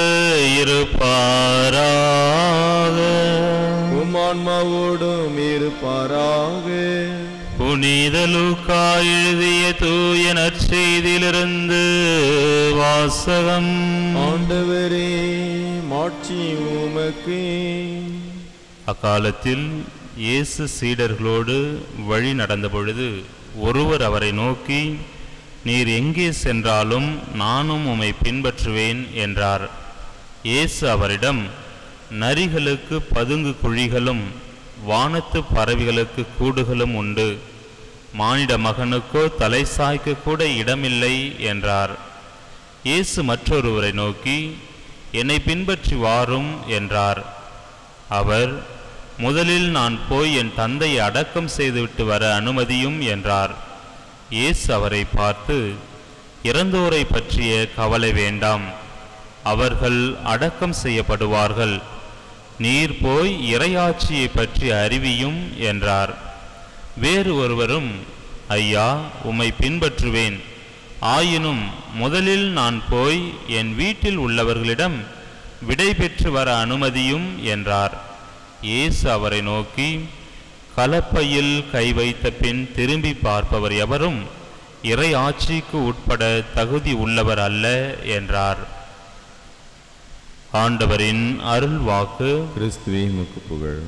இருப்பாராக உம்மான்மாவோடும் இருப்பாராக புனித லூக்கா எழுதிய தூய நற்செய்தியிலிருந்து வாசகம் ஆண்டவரே மாட்சி உமக்கு அக்காலத்தில் இயேசு சீடர்களோடு வழி நடந்த பொழுது ஒருவர் அவரை நோக்கி நீர் எங்கே சென்றாலும் நானும் உம்மை பின்பற்றுவேன் என்றார் இயேசு அவரிடம் நரிகளுக்கு பதுங்கு குழிகளும் வானத்து பறவைகளுக்கு கூடுகளும் உண்டு மானிட மகனுக்கோ தலை சாய்க்க கூட இடமில்லை என்றார் இயேசு மற்றொருவரை நோக்கி என்னை பின்பற்றி வாரும் என்றார் அவர் முதலில் நான் போய் என் தந்தையை அடக்கம் செய்துவிட்டு வர அனுமதியும் என்றார் இயேசு அவரை பார்த்து இறந்தோரை பற்றிய கவலை வேண்டாம் அவர்கள் அடக்கம் செய்யப்படுவார்கள் நீர் போய் இறையாட்சியை பற்றி அறிவியும் என்றார் வேறு ஒருவரும் ஐயா உம்மை பின்பற்றுவேன் ஆயினும் முதலில் நான் போய் என் வீட்டில் உள்ளவர்களிடம் விடை பெற்று வர அனுமதியும் என்றார் இயேசு அவரை நோக்கி கலப்பையில் கை வைத்த பின் திரும்பி பார்ப்பவர் எவரும் இறை ஆட்சிக்கு உட்பட தகுதி உள்ளவர் அல்ல என்றார் ஆண்டவரின் அருள் வாக்கு கிறிஸ்துவே முக்கு புகழ்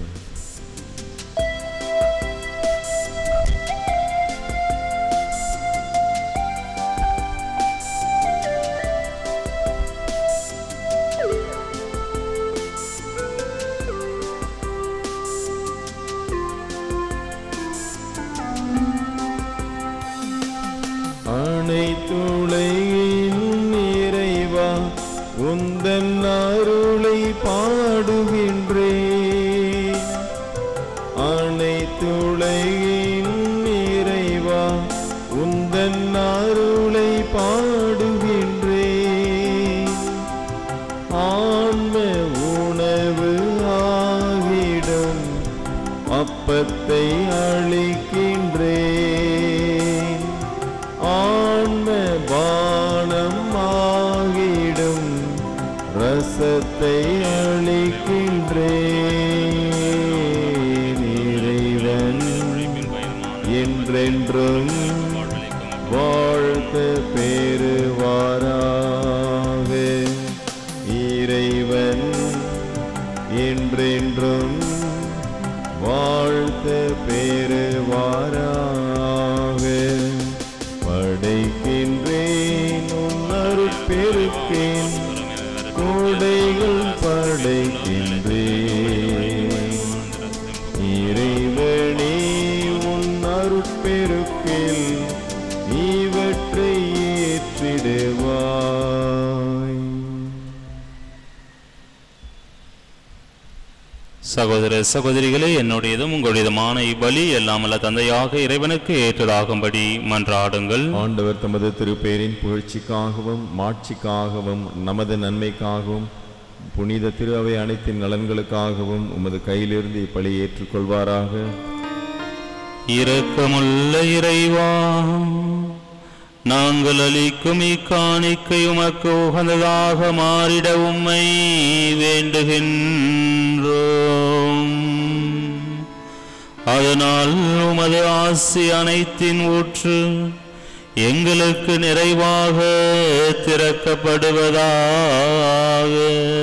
அனைத்துலகின் நிறைவா உந்தன் அருளை பாடுகின்றேன் அனைத்துலகின் நிறைவா உந்தன் அருளை பாடுகின்றேன் ஆன்ம உணவு ஆகிடும் அப்பத்தை அளிக்கின்றேன் ஆன்ம பானம் ஆகிடும் ரசத்தை அளிக்கின்றேன் இறைவன் என்றென்றும் வாழ்த்த பெறுவாராக இறைவன் என்றென்றும் வாழ்த்த பெறுவாராக படைக்கின்றேன் உன்னரு பெருக்கேன் கோடைகள் படைக்கின்றேன் இறைவனே உன் அருட்பெருக்கில் இவற்றை ஏற்றிடுவாய் சகோதர சகோதரிகளே என்னுடையதும் உங்களுடையதுமான இப்பலி எல்லாமல்ல தந்தையாக இறைவனுக்கு ஏற்றதாகும்படி மன்றாடுங்கள் ஆண்டவர் தமது திருப்பேரின் புகழ்ச்சிக்காகவும் மாட்சிக்காகவும் நமது நன்மைக்காகவும் புனித திரு அவை அனைத்தின் நலன்களுக்காகவும் உமது கையிலிருந்து இப்பலி ஏற்றுக்கொள்வாராக இரக்கமுள்ள இறைவா நாங்கள் அளிக்கும் இக்காணிக்கை உமக்கு உகந்ததாக மாறிட உம்மை வேண்டுகின்றோம் அதனால் உமது ஆசி அனைத்தின் ஊற்று எங்களுக்கு நிறைவாக திறக்கப்படுவதாக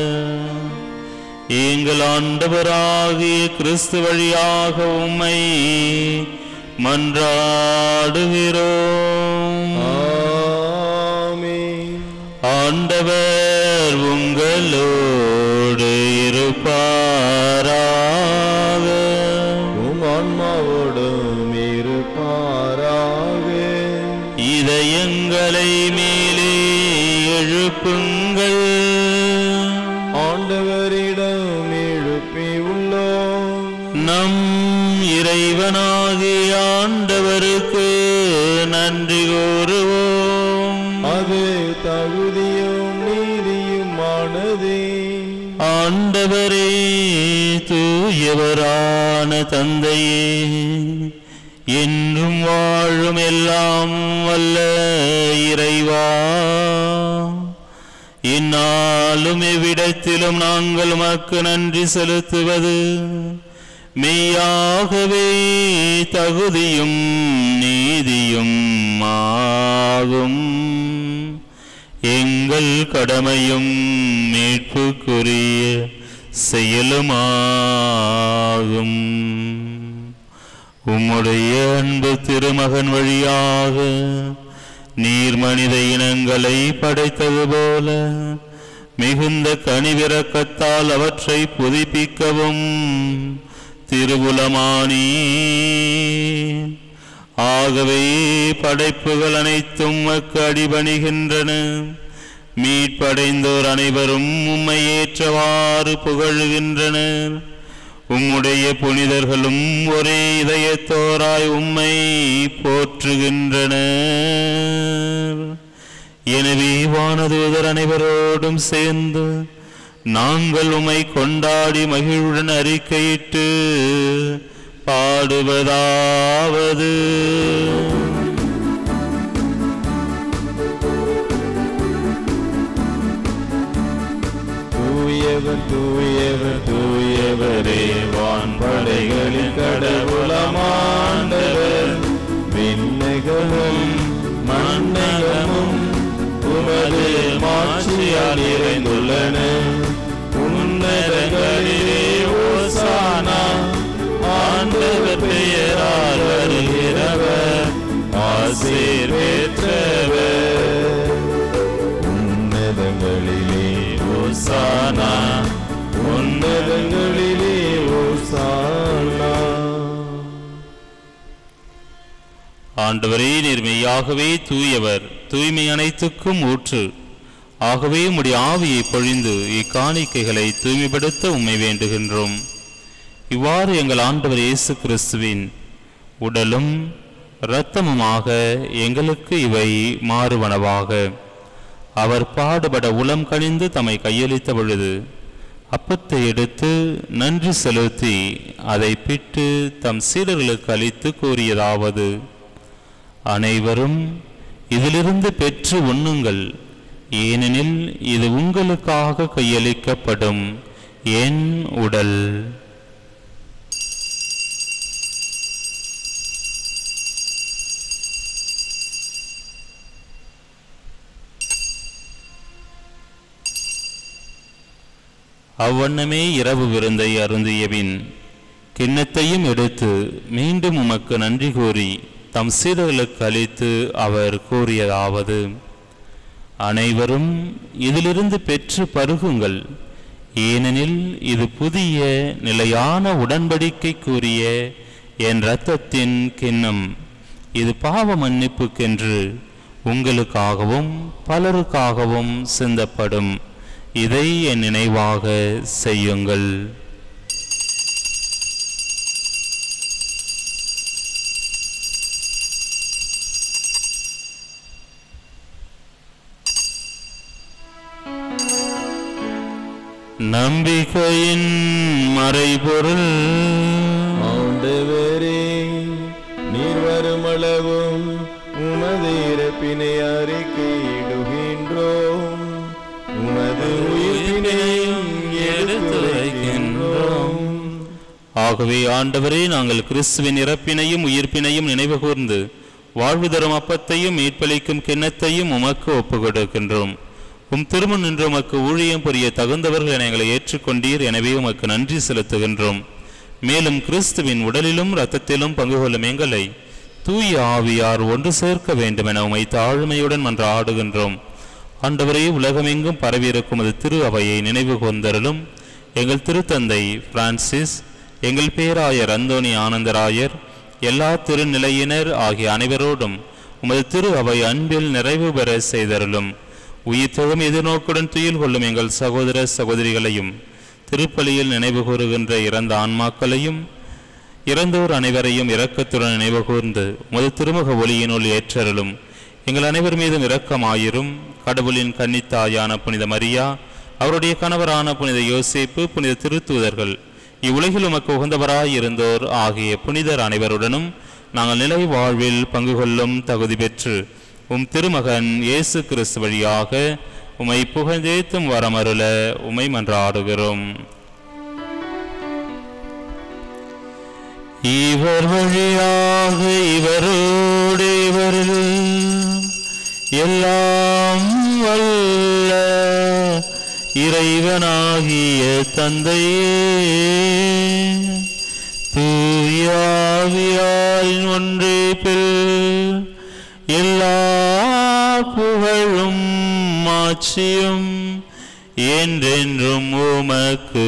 எங்கள் ஆண்டவராகிய கிறிஸ்து வழியாக உம்மை மன்றாடுகிறோம் ஆமென் ஆண்டவர் உங்களோடு இருப்பாராக உம் ஆன்மாவோடும் இருப்பாராக இதயங்களை மேலே எழுப்புங்கள் ஆண்டவரிடம் எழுப்பி உள்ளோம் நம் இறைவனாகிய ஆண்டவருக்கு நன்றி கூறுவோம் அது தகுதியும் நீதியுமானதே ஆண்டவரே தூயவரான தந்தையே என்றும் வாழும் எல்லாம் வல்ல இறைவா இந்நாளும் எவ்விடத்திலும் நாங்கள் உமக்கு நன்றி செலுத்துவது மெய்யாகவே தகுதியும் நீதியும் ஆகும் எங்கள் கடமையும் மீட்புக்குரிய செயலுமாகும் உம்முடைய அன்பு திருமகன் வழியாக நீர் மனித இனங்களை படைத்தது போல மிகுந்த கனிவிரக்கத்தால் அவற்றை புதுப்பிக்கவும் திருவுலமானி ஆகவே படைப்புகள் அனைத்தும் உமக்கு அடிபணிகின்றன மீட்படைந்தோர் அனைவரும் உம்மை ஏற்றவாறு புகழுகின்றனர் உம்முடைய புனிதர்களும் ஒரே இதயத்தோராய் உம்மை போற்றுகின்றனர் எனவே வானதூதர் அனைவரோடும் சேர்ந்து நாங்கள் உம்மை கொண்டாடி மகிழ்வுடன் அறிக்கையிட்டு பாடுவதாவது தூயவர் தூயவர் தூயவரே வான்படைகளின் கடவுளமாண்டவர் விண்ணகமும் மண்ணகமும் உமது மாட்சியால் நிறைந்துள்ளன உன்னதங்களிலே ஓசானா ஆண்டவர் பெயரால் வருகிறவர் ஆசீர் பெற்றவர் உன்னதங்களிலே ஓசானா உன்னதங்களிலே ஓசானா ஆண்டவரே நீர் மெய்யாகவே தூயவர் தூய்மை அனைத்துக்கும் ஊற்று ஆகவே உம்முடைய ஆவியை பொழிந்து இக்காணிக்கைகளை தூய்மைப்படுத்த உம்மை வேண்டுகின்றோம் இவ்வாறு எங்கள் ஆண்டவர் இயேசு கிறிஸ்துவின் உடலும் இரத்தமுமாக எங்களுக்கு இவை மாறுவனவாக அவர் பாடுபட உளம் கனிந்து தம்மை கையளித்த பொழுது அப்பத்தை எடுத்து நன்றி செலுத்தி அதை பிட்டு தம் சீடர்களுக்கு அளித்து கூறியதாவது அனைவரும் இதிலிருந்து பெற்று உண்ணுங்கள் ஏனெனில் இது உங்களுக்காக கையளிக்கப்படும் என் உடல் அவ்வண்ணமே இரவு விருந்தை அருந்தியபின் கிண்ணத்தையும் எடுத்து மீண்டும் உமக்கு நன்றி கூறி தம் சீடர்களுக்கு அளித்து அவர் கூறியதாவது அனைவரும் இதிலிருந்து பெற்று பருகுங்கள் ஏனெனில் இது புதிய நிலையான உடன்படிக்கைக்குரிய என் இரத்தத்தின் கிண்ணம் இது பாவ மன்னிப்புக்கென்று உங்களுக்காகவும் பலருக்காகவும் சிந்தப்படும் இதை என் நினைவாக செய்யுங்கள் நம்பிக்கையின் மறைபொருள் ஆண்டவரே நீர் வருமளவும் உமது இறப்பினை அறிக்கையிடுகின்றோம் உமது உயிர்ப்பினையும் எடுத்துரைக்கின்றோம் ஆகவே ஆண்டவரே நாங்கள் கிறிஸ்துவின் இறப்பினையும் உயிர்ப்பினையும் நினைவு கூர்ந்து வாழ்வு தரும் அப்பத்தையும் மீட்பளிக்கும் கிண்ணத்தையும் உமக்கு ஒப்புக் கொடுக்கின்றோம் உம் திருமண் நின்று உமக்கு ஊழியம் புரிய தகுந்தவர்கள் என எங்களை ஏற்றுக்கொண்டீர் எனவே உமக்கு நன்றி செலுத்துகின்றோம் மேலும் கிறிஸ்துவின் உடலிலும் இரத்தத்திலும் பங்கு கொள்ளும் எங்களை தூய ஆவியார் ஒன்று சேர்க்க வேண்டும் என உமை தாழ்மையுடன் மன்றாடுகின்றோம் ஆண்டவரே உலகமெங்கும் பரவியிருக்கும் அது திரு அவையை நினைவு கூர்ந்தருளும் எங்கள் திருத்தந்தை பிரான்சிஸ் எங்கள் பேராயர் அந்தோணி ஆனந்தராயர் எல்லா திருநிலையினர் ஆகிய அனைவரோடும் உமது திரு அவை அன்பில் நிறைவு பெற செய்தருளும் உயிர்த்தெழும் எதிர்நோக்குடன் துயில் கொள்ளும் எங்கள் சகோதர சகோதரிகளையும் திருப்பலியில் நினைவு கூறுகின்ற இறந்த ஆன்மாக்களையும் இறந்தோர் அனைவரையும் இரக்கத்துடன் நினைவு கூர்ந்து உமது திருமுக ஒளியினுள் ஏற்றருளும் எங்கள் அனைவர் மீதும் இரக்கமாயிரும் கடவுளின் கன்னித்தாயான புனித மரியா அவருடைய கணவரான புனித யோசேப்பு புனித திருத்தூதர்கள் இவ்வுலகில் உமக்கு உகந்தவராய் இருந்தோர் ஆகிய புனிதர் அனைவருடனும் நாங்கள் நிலை வாழ்வில் பங்கு கொள்ளும் தகுதி பெற்று உம் திருமகன் இயேசு கிறிஸ்து வழியாக உமை புகழ்ந்தேத்தும் வரமருள உமை மன்றாடுகிறோம் இவர் வழியாக இவரோடு இவரில் எல்லாம் வல்ல இறைவனாகிய தந்தையே தூயாவியாரின் ஒன்றிப்பில் எல்லா புகழும் மாட்சியும் என்றென்றும் உமக்கு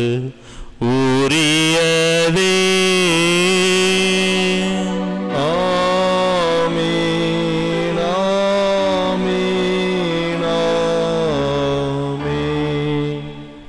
உரியதே ஆமீன் ஆமீன் ஆமீன்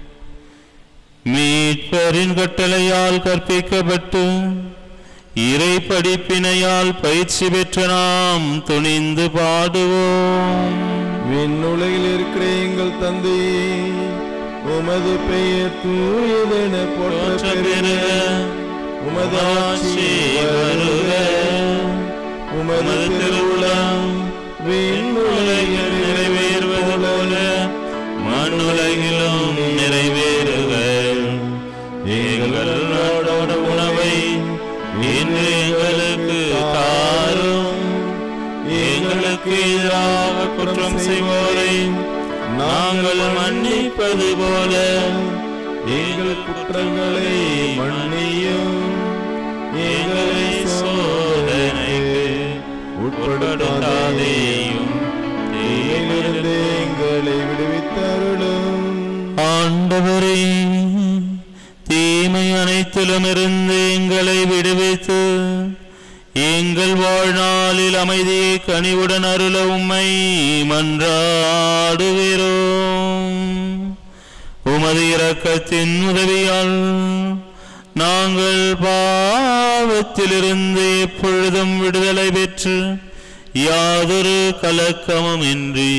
மீட்பரின் கட்டளையால் கற்பிக்கப்பட்டு இறை படிப்பினையால் பயிற்சி பெற்ற நாம் துணிந்து பாடுவோம் விண்ணுலகில் இருக்கிற எங்கள் தந்தையே உமது பெயர் தூயதென போற்ற போற்ற பெறுக பெறுக. உமது ஆட்சி வருக உமது திருவுளம் விண்ணுலகில் நிறைவேறுவது போல மண்ணுலகிலும் நிறைவேறுக எங்கள் நாடோட உணவை இன்று எங்களுக்கு தாரும் எங்களுக்கு எதிராக குற்றம் செய்வோரை நாங்கள் மன்னிப்பது போல எங்கள் குற்றங்களை மன்னியும் எங்களை சோதனைக்கு உட்படுத்தாதேயும் தீயிலிருந்து எங்களை விடுவித்தருளும் ஆண்டவரே தீமை அனைத்திலும் இருந்து எங்களை விடுவித்து எங்கள் வாழ்நாளில் அமைதியை கனிவுடன் அருள உம்மை மன்றாடுகிறோம் உமது இரக்கத்தின் உதவியால் நாங்கள் பாவத்திலிருந்து எப்பொழுதும் விடுதலை பெற்று யாதொரு கலக்கமும் இன்றி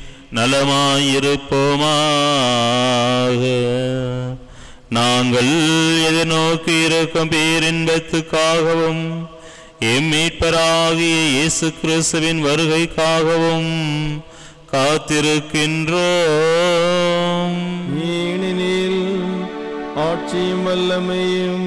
நலமாயிருப்போமாக நாங்கள் எதிர்நோக்கி இருக்கும் பேரின்பத்துக்காகவும் எம் மீட்பராகிய இயேசு கிறிஸ்துவின் வருகைக்காகவும் காத்திருக்கின்றோம் ஏனெனில் ஆட்சியும் வல்லமையும்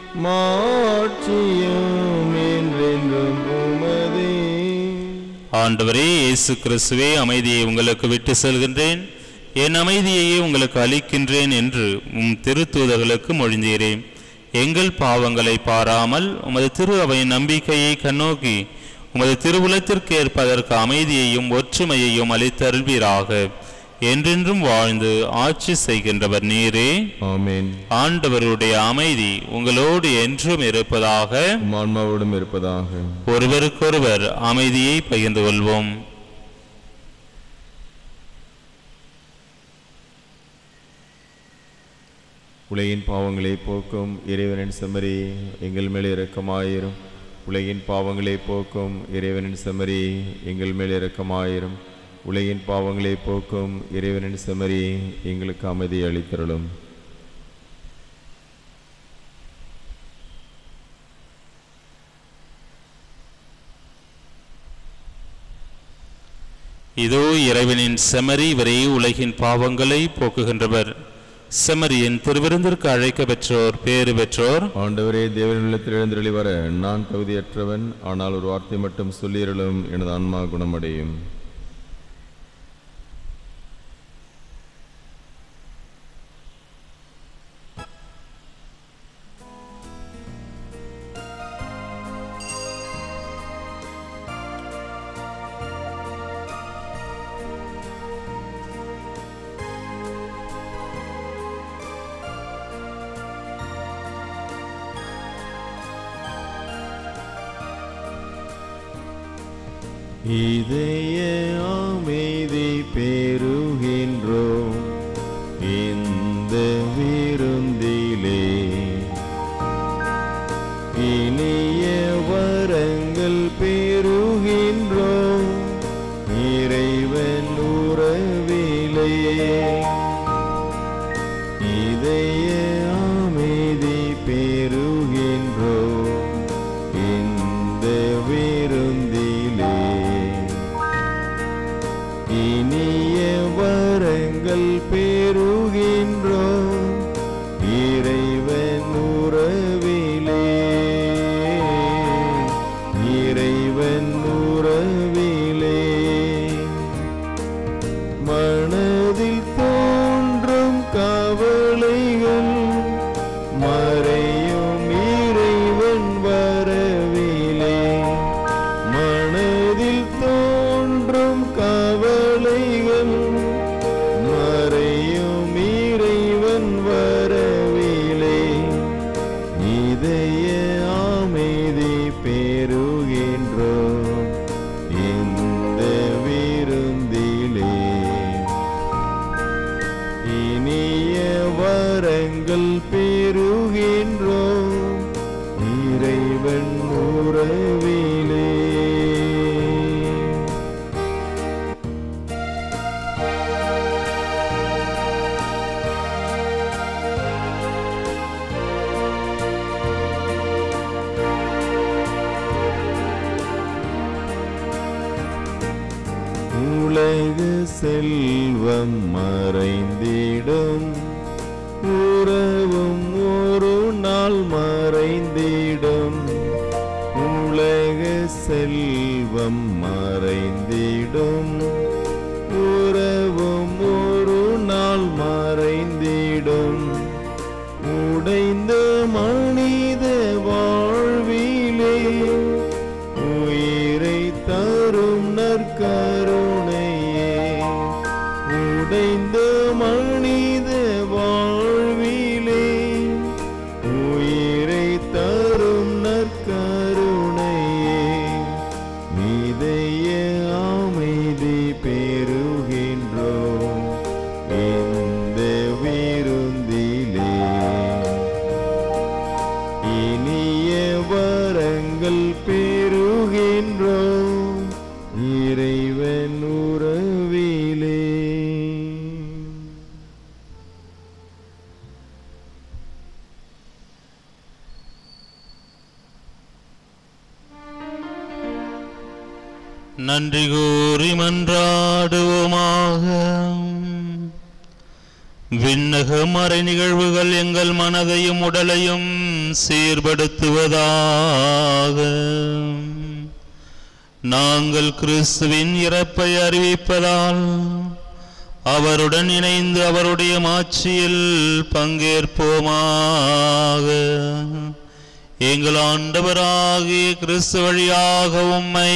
மாட்சியும் என்றென்றும் உமதே ஆண்டவரே இயேசு கிறிஸ்துவே அமைதியை உங்களுக்கு விட்டு செல்கின்றேன் என் அமைதியையே உங்களுக்கு அளிக்கின்றேன் என்று உம் திருத்தூதர்களுக்கு மொழிந்தீரேன் எங்கள் பாவங்களை பாராமல் உமது திரு அவையின் நம்பிக்கையை கண்ணோக்கி உமது திருவுலத்திற்கு ஏற்பதற்கு அமைதியையும் ஒற்றுமையையும் அளித்தருள்வீராக என்றென்றும் வாழ்ந்து ஆட்சி செய்கின்றவர் நீரே ஆமென் ஆண்டவருடைய அமைதி உங்களோடு என்றும் இருப்பதாக உம் ஆன்மாவோடும் இருப்பதாக ஒருவருக்கொருவர் அமைதியை பகிர்ந்து கொள்வோம் உலகின் பாவங்களை போக்கும் இறைவனின் செம்மறி எங்கள் மேல் இரக்கமாயிரும் உலகின் பாவங்களை போக்கும் இறைவனின் செம்மறி எங்கள் மேல் இரக்கமாயிரும் உலகின் பாவங்களை போக்கும் இறைவனின் செம்மறி எங்களுக்கு அமைதி அளித்தருளும் இதோ இறைவனின் செமரி இவரே உலகின் பாவங்களை போக்குகின்றவர் செமரியின் திருவிருந்திற்கு அழைக்க பெற்றோர் பேறு பெற்றோர் ஆண்டவரே தேவன் உள்ளத்தில் எழுந்தருளி வர நான் தகுதியற்றவன் ஆனால் ஒரு வார்த்தை மட்டும் சொல்லியருளும் எனது ஆன்மா குணமடையும் இதய அமைதி பெறுகின்றோம் இந்த விருந்திலே இனிய வரங்கள் பெறுகின்றோம் இறைவன் உறவிலே இதய அமைதி பெறுகின்றோம் இந்த விருந்திலே இனிய வரங்கள் பெறுகின்றோம் இறைவன் உறவிலே இறைவன் உறவிலே மனதில் தோன்றும் கவலைகள் மறையும் இறைவன் வரவிலே மனதில் தோன்றும் கவலைகள் மறையும் இறைவன் வரவிலே இதய அமைதி பெறுகின்றோம் இந்த விருந்திலே இனிய வரங்கள் பெறுகின்றோம் இறைவன் உறவிலே உலக செல்வம் மறைந்திடும் உறவும் ஒரு நாள் மறைந்திடும் உலக செல்வம் மறைந்திடும் உறவும் ஒரு நாள் மறைந்திடும் உடைந்த மனித வாழ்விலே உயிரை தரும் நற்கருணையே உடைந்த மனித வாழ்விலே உயிரை தரும் நற்கருணையே இதய அமைதி பெறுகின்றோம் இந்த விருந்திலே இனிய வரங்கள் பெறுகின்றோம் இறைவன் உறவிலே நன்றி கூறி மன்றாடுவோமாக விண்ணக மறை நிகழ்வுகள் எங்கள் மனதையும் உடலையும் சீர்படுத்துவதாக நாங்கள் கிறிஸ்துவின் இறப்பை அறிவிப்பதால் அவருடன் இணைந்து அவருடைய மாட்சியில் பங்கேற்போமாக எங்கள் ஆண்டவராகிய கிறிஸ்து வழியாக உம்மை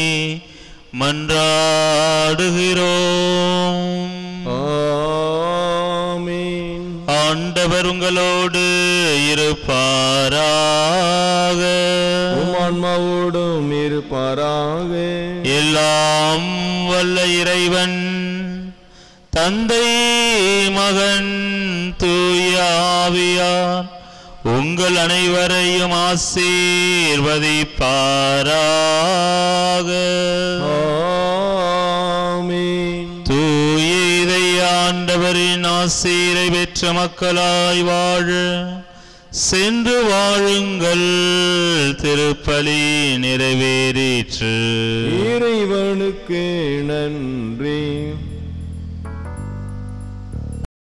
மன்றாடுகிறோம் ஆமீன் ஆண்டவர் உங்களோடு இருப்பாராக உம் ஆன்மாவோடும் இருப்பாராக எல்லாம் வல்ல இறைவன் தந்தை மகன் தூய ஆவியார் உங்கள் அனைவரையும் ஆசீர்வதிப்பாராக ஆமீன் தூய இதை ஆண்டவரின் ஆசீரை பெற்ற மக்களாய் வாழ சென்று வாழுங்கள் திருப்பலி நிறைவேறிற்று இறைவனுக்கு நன்றி